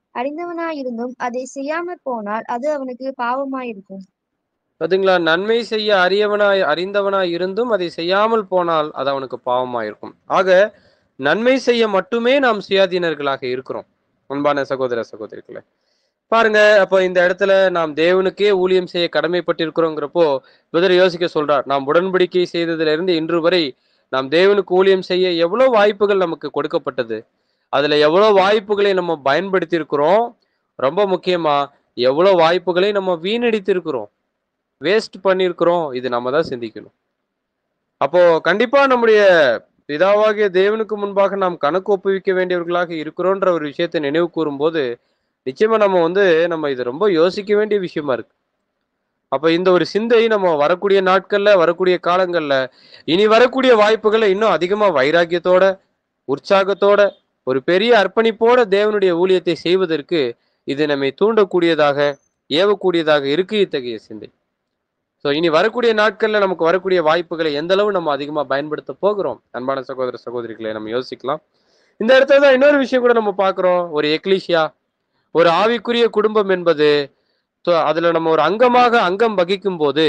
அறிந்தவனாயிருந்தும் அதை செய்யாமற் போனால் அது அவனுக்கு பாவமாயிருக்கும் பாத்தீங்களா நன்மை செய்ய அறியவனாய் அறிந்தவனாய் இருந்தும் அதை செய்யாமல் போனால் அது அவனுக்கு பாவமாயிருக்கும் ஆக நன்மை செய்ய மட்டுமே நாம் சுயாதீனர்களாக இருக்கிறோம் அன்பான சகோதர சகோதரிகளே பாருங்க அப்போ இந்த இடத்துல நாம் தேவனுக்கே ஊழியம் செய்ய கடமைப்பட்டிருக்கிறோங்கிறப்போ புதர் யோசிக்க சொல்றார் நாம் உடன்படிக்கை செய்ததுல இருந்து இன்று வரை நாம் தேவனுக்கு ஊழியம் செய்ய எவ்வளவு வாய்ப்புகள் நமக்கு கொடுக்கப்பட்டது அதுல எவ்வளவு வாய்ப்புகளை நம்ம பயன்படுத்தி இருக்கிறோம் ரொம்ப முக்கியமா எவ்வளவு வாய்ப்புகளை நம்ம வீணடித்து இருக்கிறோம் வேஸ்ட் பண்ணியிருக்கிறோம் இது நம்ம தான் சிந்திக்கணும் அப்போ கண்டிப்பா நம்முடைய பிதாவாகிய தேவனுக்கு முன்பாக நாம் கணக்கு ஒப்புவிக்க வேண்டியவர்களாக இருக்கிறோன்ற ஒரு விஷயத்தை நினைவு கூறும்போது நிச்சயமா நம்ம வந்து நம்ம இதை ரொம்ப யோசிக்க வேண்டிய விஷயமா இருக்கு அப்ப இந்த ஒரு சிந்தை நம்ம வரக்கூடிய நாட்கள்ல வரக்கூடிய காலங்கள்ல இனி வரக்கூடிய வாய்ப்புகளை இன்னும் அதிகமா வைராக்கியத்தோட உற்சாகத்தோட ஒரு பெரிய அர்ப்பணிப்போட தேவனுடைய ஊழியத்தை செய்வதற்கு இது நம்மை தூண்டக்கூடியதாக ஏவக்கூடியதாக இருக்கு இத்தகைய சிந்தை ஸோ இனி வரக்கூடிய நாட்கள்ல நமக்கு வரக்கூடிய வாய்ப்புகளை எந்த அளவு நம்ம அதிகமா பயன்படுத்த போகிறோம் அன்பான சகோதர சகோதரிகளை நம்ம யோசிக்கலாம் இந்த இடத்துல தான் இன்னொரு விஷயம் கூட நம்ம பார்க்கிறோம் ஒரு எக்லீஷியா ஒரு ஆவிக்குரிய குடும்பம் என்பது தொ- அதுல நம்ம ஒரு அங்கமாக அங்கம் வகிக்கும் போது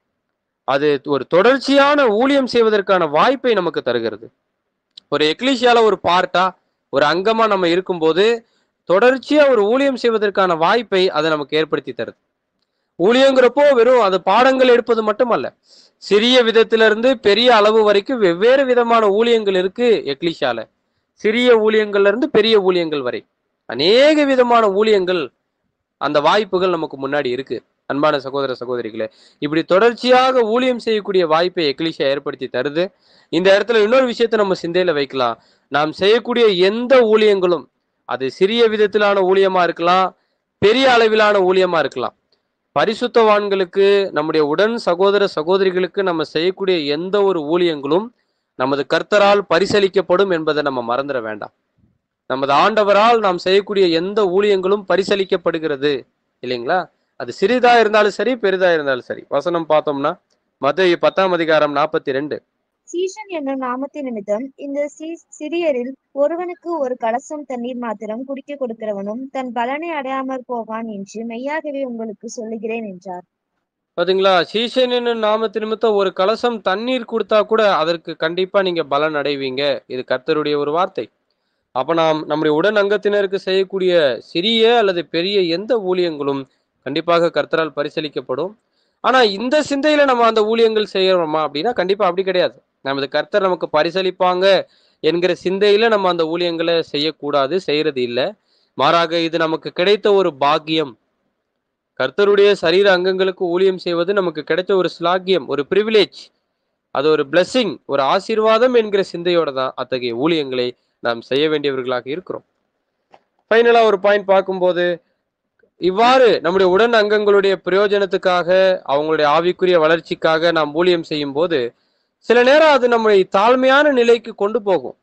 அது ஒரு தொடர்ச்சியான ஊழியம் செய்வதற்கான வாய்ப்பை நமக்கு தருகிறது ஒரு எக்லீஷியால ஒரு பார்ட்டா ஒரு அங்கமா நம்ம இருக்கும்போது தொடர்ச்சியா ஒரு ஊழியம் செய்வதற்கான வாய்ப்பை அதை நமக்கு ஏற்படுத்தி தருது ஊழியங்கிறப்போ வெறும் அது பாடங்கள் எடுப்பது மட்டுமல்ல சிறிய விதத்திலிருந்து இருந்து பெரிய அளவு வரைக்கும் வெவ்வேறு விதமான ஊழியங்கள் இருக்கு எக்லிஷால சிறிய ஊழியங்கள்ல இருந்து பெரிய ஊழியங்கள் வரை அநேக விதமான ஊழியங்கள் அந்த வாய்ப்புகள் நமக்கு முன்னாடி இருக்கு அன்பான சகோதர சகோதரிகளே இப்படி தொடர்ச்சியாக ஊழியம் செய்யக்கூடிய வாய்ப்பை எக்லிஷா ஏற்படுத்தி தருது இந்த இடத்துல இன்னொரு விஷயத்தை நம்ம சிந்தையில வைக்கலாம் நாம் செய்யக்கூடிய எந்த ஊழியங்களும் அது சிறிய விதத்திலான ஊழியமா இருக்கலாம் பெரிய அளவிலான ஊழியமா இருக்கலாம் பரிசுத்தவான்களுக்கு நம்முடைய உடன் சகோதர சகோதரிகளுக்கு நம்ம செய்யக்கூடிய எந்த ஒரு ஊழியங்களும் நமது கர்த்தரால் பரிசளிக்கப்படும் என்பதை நம்ம மறந்துட வேண்டாம் நமது ஆண்டவரால் நாம் செய்யக்கூடிய எந்த ஊழியங்களும் பரிசளிக்கப்படுகிறது இல்லைங்களா அது சிறிதா இருந்தாலும் சரி பெரிதா இருந்தாலும் சரி வசனம் பார்த்தோம்னா மத்திய பத்தாம் அதிகாரம் நாற்பத்தி ரெண்டு சீஷன் என்னும் நாமத்தின் நிமித்தம் இந்த சி- சிறியரில் ஒருவனுக்கு ஒரு கலசம் தண்ணீர் மாத்திரம் குடிக்க கொடுக்கிறவனும் தன் பலனை அடையாமற் போவான் என்று மெய்யாகவே உங்களுக்கு சொல்லுகிறேன் என்றார் பாத்தீங்களா சீசனின் நாமத்து நிமித்தம் ஒரு கலசம் தண்ணீர் கொடுத்தா கூட அதற்கு கண்டிப்பா நீங்க பலன் அடைவீங்க இது கர்த்தருடைய ஒரு வார்த்தை அப்ப நாம் நம்முடைய உடன் அங்கத்தினருக்கு செய்யக்கூடிய சிறிய அல்லது பெரிய எந்த ஊழியங்களும் கண்டிப்பாக கர்த்தரால் பரிசீலிக்கப்படும் ஆனா இந்த சிந்தையில நம்ம அந்த ஊழியங்கள் செய்யறோமா அப்படின்னா கண்டிப்பா அப்படி கிடையாது நமது கர்த்தர் நமக்கு பரிசளிப்பாங்க என்கிற சிந்தையில நம்ம அந்த ஊழியங்களை செய்யக்கூடாது செய்யறது இல்லை மாறாக இது நமக்கு கிடைத்த ஒரு பாக்கியம் கர்த்தருடைய சரீர அங்கங்களுக்கு ஊழியம் செய்வது நமக்கு கிடைச்ச ஒரு ஸ்லாக்கியம் ஒரு பிரிவிலேஜ் அது ஒரு blessing ஒரு ஆசீர்வாதம் என்கிற சிந்தையோட தான் அத்தகைய ஊழியங்களை நாம் செய்ய வேண்டியவர்களாக இருக்கிறோம் ஃபைனலா ஒரு பாயிண்ட் பார்க்கும்போது இவ்வாறு நம்முடைய உடன் அங்கங்களுடைய பிரயோஜனத்துக்காக அவங்களுடைய ஆவிக்குரிய வளர்ச்சிக்காக நாம் ஊழியம் செய்யும் போது சில நேரம் அது நம்மை தாழ்மையான நிலைக்கு கொண்டு போகும்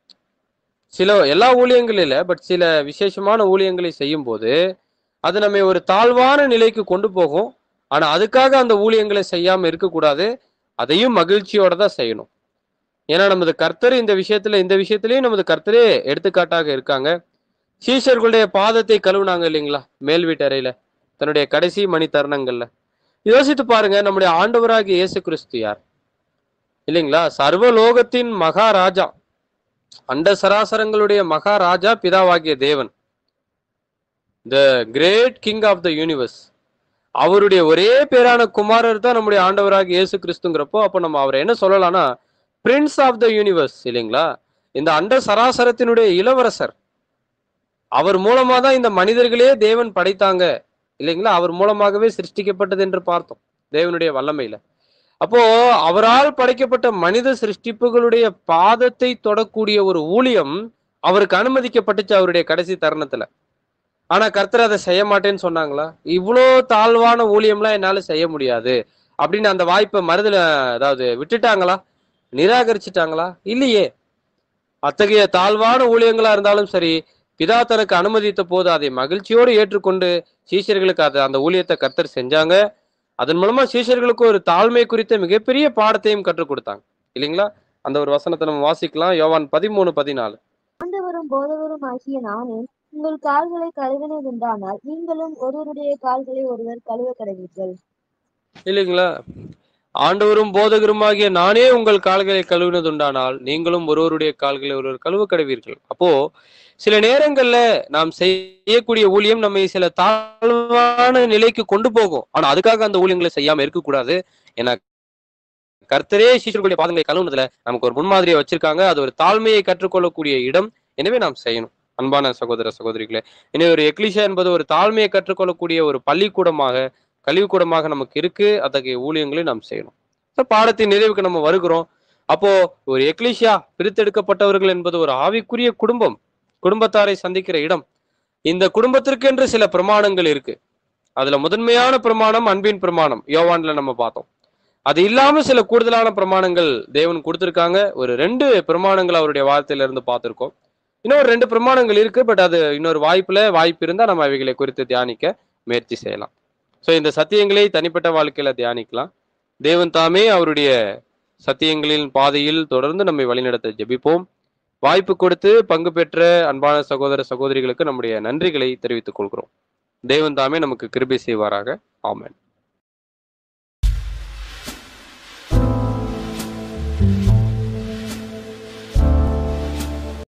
சில எல்லா ஊழியங்களும் இல்லை பட் சில விசேஷமான ஊழியங்களை செய்யும் போது அது நம்மை ஒரு தாழ்வான நிலைக்கு கொண்டு போகும் ஆனா அதுக்காக அந்த ஊழியங்களை செய்யாம இருக்கக்கூடாது அதையும் மகிழ்ச்சியோட தான் செய்யணும் ஏன்னா நமது கர்த்தர் இந்த விஷயத்துல இந்த விஷயத்திலயும் நமது கர்த்தரே எடுத்துக்காட்டாக இருக்காங்க சீஷர்களுடைய பாதத்தை கழுவுனாங்க இல்லைங்களா மேல் வீட்டறையில தன்னுடைய கடைசி மணி தருணங்கள்ல யோசித்து பாருங்க நம்முடைய ஆண்டவராகிய இயேசு கிறிஸ்து யார் இல்லைங்களா சர்வலோகத்தின் மகாராஜா அண்ட சராசரங்களுடைய மகாராஜா பிதாவாகிய தேவன் the great king of the universe அவருடைய ஒரே பேரான குமாரர் தான் நம்முடைய ஆண்டவராகிய இயேசு கிறிஸ்துங்கிறப்போ அப்போ நம்ம அவரை என்ன சொல்லலாம்னா பிரின்ஸ் ஆஃப் த யூனிவர்ஸ் இல்லைங்களா இந்த அண்ட சராசரத்தினுடைய இளவரசர் அவர் மூலமா தான் இந்த மனிதர்களே தேவன் படைத்தாங்க இல்லைங்களா அவர் மூலமாகவே சிருஷ்டிக்கப்பட்டது என்று பார்த்தோம் தேவனுடைய வல்லமையில அப்போ அவரால் படைக்கப்பட்ட மனித சிருஷ்டிப்புகளுடைய பாதத்தை தொடக்கூடிய ஒரு ஊழியம் அவருக்கு அனுமதிக்கப்பட்டுச்சு அவருடைய கடைசி தருணத்துல ஆனா கர்த்தர் அதை செய்ய மாட்டேன்னு சொன்னாங்களா இவ்வளோ தாழ்வான ஊழியம்லாம் என்னால செய்ய முடியாது அப்படின்னு அந்த வாய்ப்பை மறுதல அதாவது விட்டுட்டாங்களா நிராகரிச்சிட்டாங்களா இல்லையே அத்தகைய தாழ்வான ஊழியங்களா இருந்தாலும் சரி பிதா தனக்கு அனுமதித்த போது அதை மகிழ்ச்சியோடு ஏற்றுக்கொண்டு சீஷர்களுக்கு அதை அந்த ஊழியத்தை கர்த்தர் செஞ்சாங்க அதன் மூலமா சீஷர்களுக்கு ஒரு தாழ்மை குறித்த மிகப்பெரிய பாடத்தையும் கற்றுக் கொடுத்தாங்க இல்லைங்களா அந்த ஒரு வசனத்தை நம்ம வாசிக்கலாம் யோவான் பதிமூணு பதினாலு ஆண்டவரும் போதவரும் ஆகிய நானே உங்கள் கால்களை கழுவினதுண்டானால் நீங்களும் ஒருவருடைய கால்களை ஒருவர் கழுவ கடவீர்கள் இல்லைங்களா ஆண்டவரும் போதகருமாகிய நானே உங்கள் கால்களை கழுவினதுண்டானால் நீங்களும் ஒருவருடைய கால்களை ஒருவர் கழுவ கடவீர்கள் அப்போ சில நேரங்கள்ல நாம் செய்யக்கூடிய ஊழியம் நம்மை சில தாழ்வான நிலைக்கு கொண்டு போகும் ஆனா அதுக்காக அந்த ஊழியங்களை செய்யாம இருக்கக்கூடாது ஏன்னா கர்த்தரே சீஷர்களுடைய பாதங்களை கழுவுனதுல நமக்கு ஒரு முன்மாதிரியை வச்சிருக்காங்க அது ஒரு தாழ்மையை கற்றுக்கொள்ளக்கூடிய இடம் எனவே நாம் செய்யணும் அன்பான சகோதர சகோதரிகளே எனவே ஒரு எக்லிஷா என்பது ஒரு தாழ்மையை கற்றுக்கொள்ளக்கூடிய ஒரு பள்ளிக்கூடமாக கல்விக்கூடமாக நமக்கு இருக்கு அத்தகைய ஊழியங்களை நாம் செய்யணும் So, பாடத்தின் நிறைவுக்கு நம்ம வருகிறோம் அப்போ ஒரு எக்லிஷியா பிரித்தெடுக்கப்பட்டவர்கள் என்பது ஒரு ஆவிக்குரிய குடும்பம் குடும்பத்தாரை சந்திக்கிற இடம் இந்த குடும்பத்திற்கென்று சில பிரமாணங்கள் இருக்கு அதுல முதன்மையான பிரமாணம் அன்பின் பிரமாணம் யோவான்ல நம்ம பார்த்தோம் அது இல்லாம சில கூடுதலான பிரமாணங்கள் தேவன் கொடுத்திருக்காங்க ஒரு ரெண்டு பிரமாணங்கள் அவருடைய வார்த்தையில இருந்து பார்த்திருக்கோம் இன்னும் ஒரு ரெண்டு பிரமாணங்கள் இருக்கு பட் அது இன்னொரு வாய்ப்புல வாய்ப்பு இருந்தா நம்ம அவைகளை குறித்து தியானிக்க முயற்சி செய்யலாம் ஸோ இந்த சத்தியங்களை தனிப்பட்ட வாழ்க்கையில தியானிக்கலாம் தேவன் தாமே அவருடைய சத்தியங்களின் பாதையில் தொடர்ந்து நம்மை வழிநடத்த ஜெபிப்போம் வாய்ப்பு கொடுத்து பங்கு பெற்ற அன்பான சகோதர சகோதரிகளுக்கு நம்முடைய நன்றிகளை தெரிவித்துக் கொள்கிறோம் தேவன் தாமே நமக்கு கிருபை செய்வாராக ஆமென்